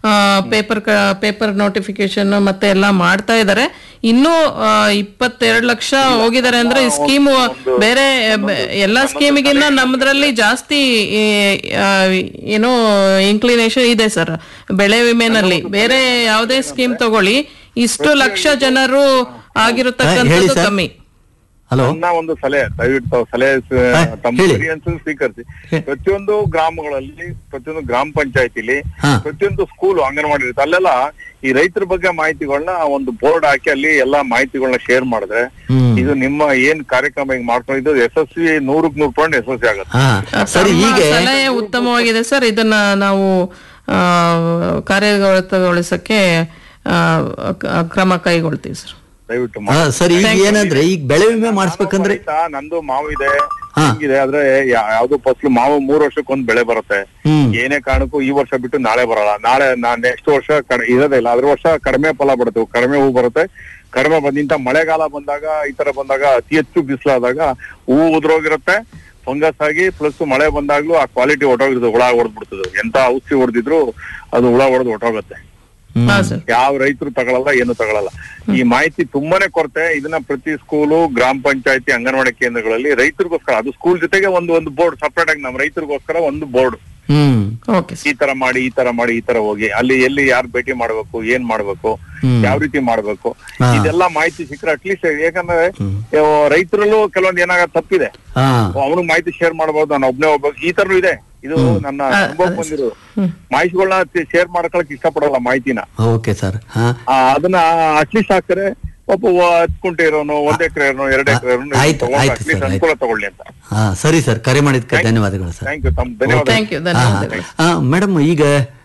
ಪೇಪರ್ ಪೇಪರ್ ನೋಟಿಫಿಕೇಶನ್ ಮತ್ತೆ ಎಲ್ಲ ಮಾಡ್ತಾ ಇದ್ದಾರೆ ಇನ್ನೂ ಆ, ಇಪ್ಪತ್ತೆರಡು ಲಕ್ಷ ಹೋಗಿದ್ದಾರೆ ಅಂದ್ರೆ ಈ ಸ್ಕೀಮು ಬೇರೆ ಬೆ- ಎಲ್ಲಾ ಸ್ಕೀಮಿಗಿನ್ನ ನಮ್ಮದ್ರಲ್ಲಿ ಜಾಸ್ತಿ ಈ, ಆ, ಏನೋ ಇನ್ಕ್ಲಿನೇಷನ್ ಇದೆ ಸರ್ ಬೆಳೆ ವಿಮೆನಲ್ಲಿ ಬೇರೆ ಯಾವುದೇ ಸ್ಕೀಮ್ ತಗೊಳ್ಳಿ ಇಷ್ಟು ಲಕ್ಷ ಜನರು ಆಗಿರತಕ್ಕಂಥದ್ದು ಸರ್. ಕಮ್ಮಿ ಹಲೋ ನನ್ನ ಒಂದು ಸಲಹೆ ದಯವಿಟ್ಟು ತಾವು ಸಲಹೆ ಸ- ಹಾ, ತಮ್ಮ ಹೇಳಿ. experience ಸ್ವೀಕರಿಸಿ ಹೇ. ಪ್ರತಿಯೊಂದು ಗ್ರಾಮಗಳಲ್ಲಿ ಪ್ರತಿಯೊಂದು ಗ್ರಾಮ ಪಂಚಾಯತಿಲಿ ಹಾ. ಪ್ರತಿಯೊಂದು ಸ್ಕೂಲ್ ಅಂಗನವಾಡಿ ಇರುತ್ತೆ ಅಲ್ಲೆಲ್ಲ ಈ ರೈತರ ಬಗ್ಗೆ ಮಾಹಿತಿಗಳನ್ನ ಒಂದು ಬೋರ್ಡ್ ಹಾಕಿ ಅಲ್ಲಿ ಎಲ್ಲಾ ಮಾಹಿತಿಗಳನ್ನ ಶೇರ್ ಮಾಡಿದ್ರೆ ಹ್ಮ್. ಇದು ನಿಮ್ಮ ಏನ್ ಕಾರ್ಯಕ್ರಮ ಈಗ ಮಾಡ್ಕೊಂಡಿದ್ದು ಯಶಸ್ವಿ ನೂರಕ್ ನೂರ್ ಪಾಯಿಂಟ್ ಯಶಸ್ವಿ ಆಗುತ್ತೆ ಹಾ ಸರಿ ತಮ್ಮ ಹೀಗೆ ಸಲಹೆ ಉತ್ತಮವಾಗಿದೆ ಸರ್ ಇದನ್ನ ನಾವು ಆ, ಕಾರ್ಯಗತಗೊಳಿಸಕ್ಕೆ ಆ, ಕ- ಕ್ರಮ ಕೈಗೊಳ್ತೀವಿ ಸರ್ ದಯವಿಟ್ಟು ಹಾ, ಸರಿ ಈಗ ಏನಂದ್ರೆ ಈಗ ಬೆಳೆ ವಿಮೆ ಮಾಡಿಸ್ಬೇಕಂದ್ರೆ ರೈತ, ನಂದು ಮಾವು ಇದೆ ಹಾ. ಹಿಂಗಿದೆ ಆದ್ರೆ ಯಾ- ಯಾವ್ದು ಫಸಲು ಮಾವು ಮೂರ್ ವರ್ಷಕ್ಕೆ ಒಂದ್ ಬೆಳೆ ಬರುತ್ತೆ ಹ್ಮ್ ಏನೇ ಕಾರಣಕ್ಕೂ ಈ ವರ್ಷ ಬಿಟ್ಟು ನಾಳೆ ಬರಲ್ಲ ನಾಳೆ ನೆಕ್ಸ್ಟ್ ವರ್ಷ ಕಡ- ಇರೋದೇ ಇಲ್ಲ ಅದ್ರ ವರ್ಷ ಕಡಿಮೆ ಫಲ ಬರುತ್ತೆ ಕಡಿಮೆ ಹೂ ಬರುತ್ತೆ ಕಡಿಮೆ ಬಂದಿಂತ ಮಳೆಗಾಲ ಬಂದಾಗ ಈ ತರ ಬಂದಾಗ ಅತಿ ಹೆಚ್ಚು ಬಿಸಿಲಾದಾಗ ಹೂ ಉದ್ರೋಗಿರುತ್ತೆ ಫಂಗಸ್ ಆಗಿ ಪ್ಲಸ್ ಮಳೆ ಬಂದಾಗ್ಲೂ ಆ ಕ್ವಾಲಿಟಿ ಹೊಟ್ಟೋಗಿರ್ತದೆ ಹುಳ ಹೊಡೆದ್ಬಿಡ್ತದೆ ಎಂತ ಔಷಧಿ ಹೊಡೆದಿದ್ರು ಅದು ಹುಳ ಹೊಡೆದು ಹೊಟ್ಟೋಗುತ್ತೆ ಹಾ ಸರ್ ಯಾವ ರೈತರು ತಗೊಳಲ್ಲ ಏನು ತಗೊಳಲ್ಲ ಈ ಮಾಹಿತಿ ತುಂಬಾನೇ ಕೊರತೆ ಇದನ್ನ ಪ್ರತಿ ಸ್ಕೂಲು ಗ್ರಾಮ ಪಂಚಾಯತಿ ಅಂಗನವಾಡಿ ಕೇಂದ್ರಗಳಲ್ಲಿ ರೈತರಿಗೋಸ್ಕರ ಅದು ಸ್ಕೂಲ್ ಜೊತೆಗೆ ಒಂದು ಒಂದು ಬೋರ್ಡ್ ಸಪರೇಟ್ ಆಗಿ ನಮ್ಮ ರೈತರಿಗೋಸ್ಕರ ಒಂದು ಬೋರ್ಡ್ ಹ್ಮ್ ಓಕೆ ಈ ತರ ಮಾಡಿ ಈ ತರ ಮಾಡಿ ಈ ತರ ಹೋಗಿ ಅಲ್ಲಿ ಎಲ್ಲಿ ಯಾರು ಭೇಟಿ ಮಾಡ್ಬೇಕು ಏನ್ ಮಾಡ್ಬೇಕು ಹ್ಮ್. ಯಾವ ರೀತಿ ಮಾಡ್ಬೇಕು ಹಾ. ಇದೆಲ್ಲ ಮಾಹಿತಿ ಸಿಕ್ಕರೆ ಅಟ್ಲೀಸ್ಟ್ ಯಾಕಂದ್ರೆ ಆ, ರೈತರಲ್ಲೂ ಕೆಲವೊಂದು ಏನಾಗ ತಪ್ಪಿದೆ ಹಾ ಅವನಿಗೆ ಮಾಹಿತಿ ಶೇರ್ ಮಾಡಬಹುದು ನಾನು ಒಬ್ನೇ ಹೋಗ್ಬೇಕು ಈ ತರನು ಇದೆ ಇದು ನನ್ನ ಅನುಭವ ಬಂದಿರೋದು ಮಾಹಿತಿಗಳನ್ನ ಶೇರ್ ಮಾಡ್ಕೊಳಕ್ ಇಷ್ಟಪಡಲ್ಲ ಮಾಹಿತಿನ ಓಕೆ ಸರ್ ಹಾ ಆ, ಅದನ್ನ ಅಟ್ಲೀಸ್ಟ್ ಹಾಕ್ತಾರೆ ಒಬ್ಬ ವ- ಹತ್ತು ಕುಂಟೆ ಇರೋನು ಒಂದ್ ಎಕರೆ ಇರೋನು ಎರಡು ಎಕರೆ ಇರೋನು ಆಯ್ತು, ಆಯ್ತು ಅಟ್ಲೀಸ್ಟ್ ಸರ್, ಅನುಕೂಲ ತಗೊಳ್ಳಿ ಅಂತ ಹಾ ಸರಿ ಸರ್ ಕರೆ ಮಾಡಿದ್ಕೆ ಧನ್ಯವಾದಗಳು ಸರ್ ಥ್ಯಾಂಕ್ ಯು ತಮ್ಮ ಧನ್ಯವಾದ ಥ್ಯಾಂಕ್ ಯು ಧನ್ಯವಾದಗಳು ಮೇಡಮ್ ಈಗ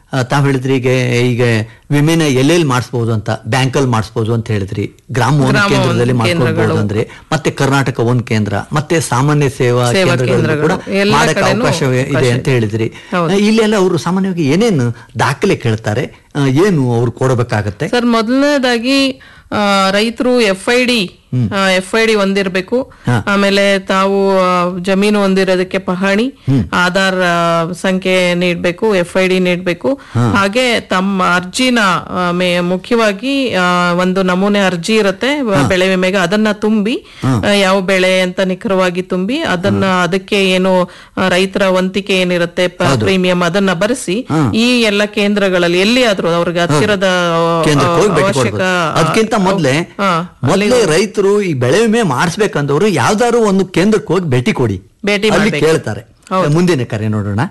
ಆ, ತಾವ್ ಹೇಳಿದ್ರಿ ಈಗ ಈಗ ವಿಮೆನ ಎಲ್ಲೆಲ್ಲಿ ಮಾಡಿಸ್ಬೋದು ಅಂತ ಬ್ಯಾಂಕಲ್ಲಿ ಮಾಡಿಸ್ಬೋದು ಅಂತ ಹೇಳಿದ್ರಿ ಗ್ರಾಮ ಒಂದು ಗ್ರಾಮ ಕೇಂದ್ರದಲ್ಲಿ ಒಂದು ಮಾಡ್ಕೊಳ್ಬಹುದು ಕೇಂದ್ರಗಳು. ಅಂದ್ರೆ ಮತ್ತೆ ಕರ್ನಾಟಕ ಒಂದ್ ಕೇಂದ್ರ ಮತ್ತೆ ಸಾಮಾನ್ಯ ಸೇವಾ ಸೇವಾ ಕೇಂದ್ರಗಳಲ್ಲಿ ಕೂಡ ಕೇಂದ್ರಗಳು. ಎಲ್ಲ ಮಾಡಕ್ಕೆ ಕಡೆನೂ ಅವಕಾಶ ಇದೆ ಅವಕಾಶ ಅಂತ ಹೇಳಿದ್ರಿ ಹೌದು. ಆ, ಇಲ್ಲೆಲ್ಲ ಅವರು ಸಾಮಾನ್ಯವಾಗಿ ಏನೇನು ದಾಖಲೆ ಕೇಳ್ತಾರೆ ಆ, ಏನು ಅವ್ರು ಕೊಡಬೇಕಾಗತ್ತೆ ಸರ್ ಮೊದಲನೇದಾಗಿ ರೈತರು F I D F I D ಹೊಂದಿರಬೇಕು ಹಾ. ಆಮೇಲೆ ತಾವು ಆ, ಜಮೀನು ಹೊಂದಿರೋದಕ್ಕೆ ಪಹಣಿ ಆಧಾರ್ ಆ, ಸಂಖ್ಯೆ ನೀಡಬೇಕು ಎಫ್ ಐ ಡಿ ನೀಡಬೇಕು ಹಾಗೆ ತಮ್ಮ ಅರ್ಜಿನ ಆ, ಮೇ- ಮುಖ್ಯವಾಗಿ ಆ, ಒಂದು ನಮೂನೆ ಅರ್ಜಿ ಇರುತ್ತೆ ಬ- ಬೆಳೆ ವಿಮೆಗೆ ಅದನ್ನ ತುಂಬಿ ಆ, ಯಾವ ಬೆಳೆ ಅಂತ ನಿಖರವಾಗಿ ತುಂಬಿ ಅದನ್ನ ಅದಕ್ಕೆ ಏನು ಆ, ರೈತರ ವಂತಿಕೆ ಏನಿರುತ್ತೆ ಪ್ರೀಮಿಯಂ ಅದನ್ನ ಬರೆಸಿ ಈ ಎಲ್ಲ ಕೇಂದ್ರಗಳಲ್ಲಿ ಎಲ್ಲಿ ಆದ್ರೂ ಅವ್ರಿಗೆ ಹತ್ತಿರದ ಆ, ಕೇಂದ್ರಕ್ಕೆ ಹೋಗಿ ಭೇಟಿ ಅವಶ್ಯಕ ಕೊಡ್ಬೋದು ಅದಕ್ಕಿಂತ ಮೊದ್ಲೇ ಹಾ, ಮೊದ್ಲೇ ರೈತರು ಈ ಬೆಳೆ ವಿಮೆ ಮಾಡಿಸ್ಬೇಕಂದವರು ಯಾವ್ದಾದ್ರು ಒಂದು ಕೇಂದ್ರಕ್ಕೆ ಹೋಗಿ ಭೇಟಿ ಕೊಡಿ ಭೇಟಿ ಅಲ್ಲಿ ಮಾಡ್ಬೇಕು. ಕೇಳ್ತಾರೆ ಹೌದು. ಮುಂದಿನ ಕರೆ ನೋಡೋಣ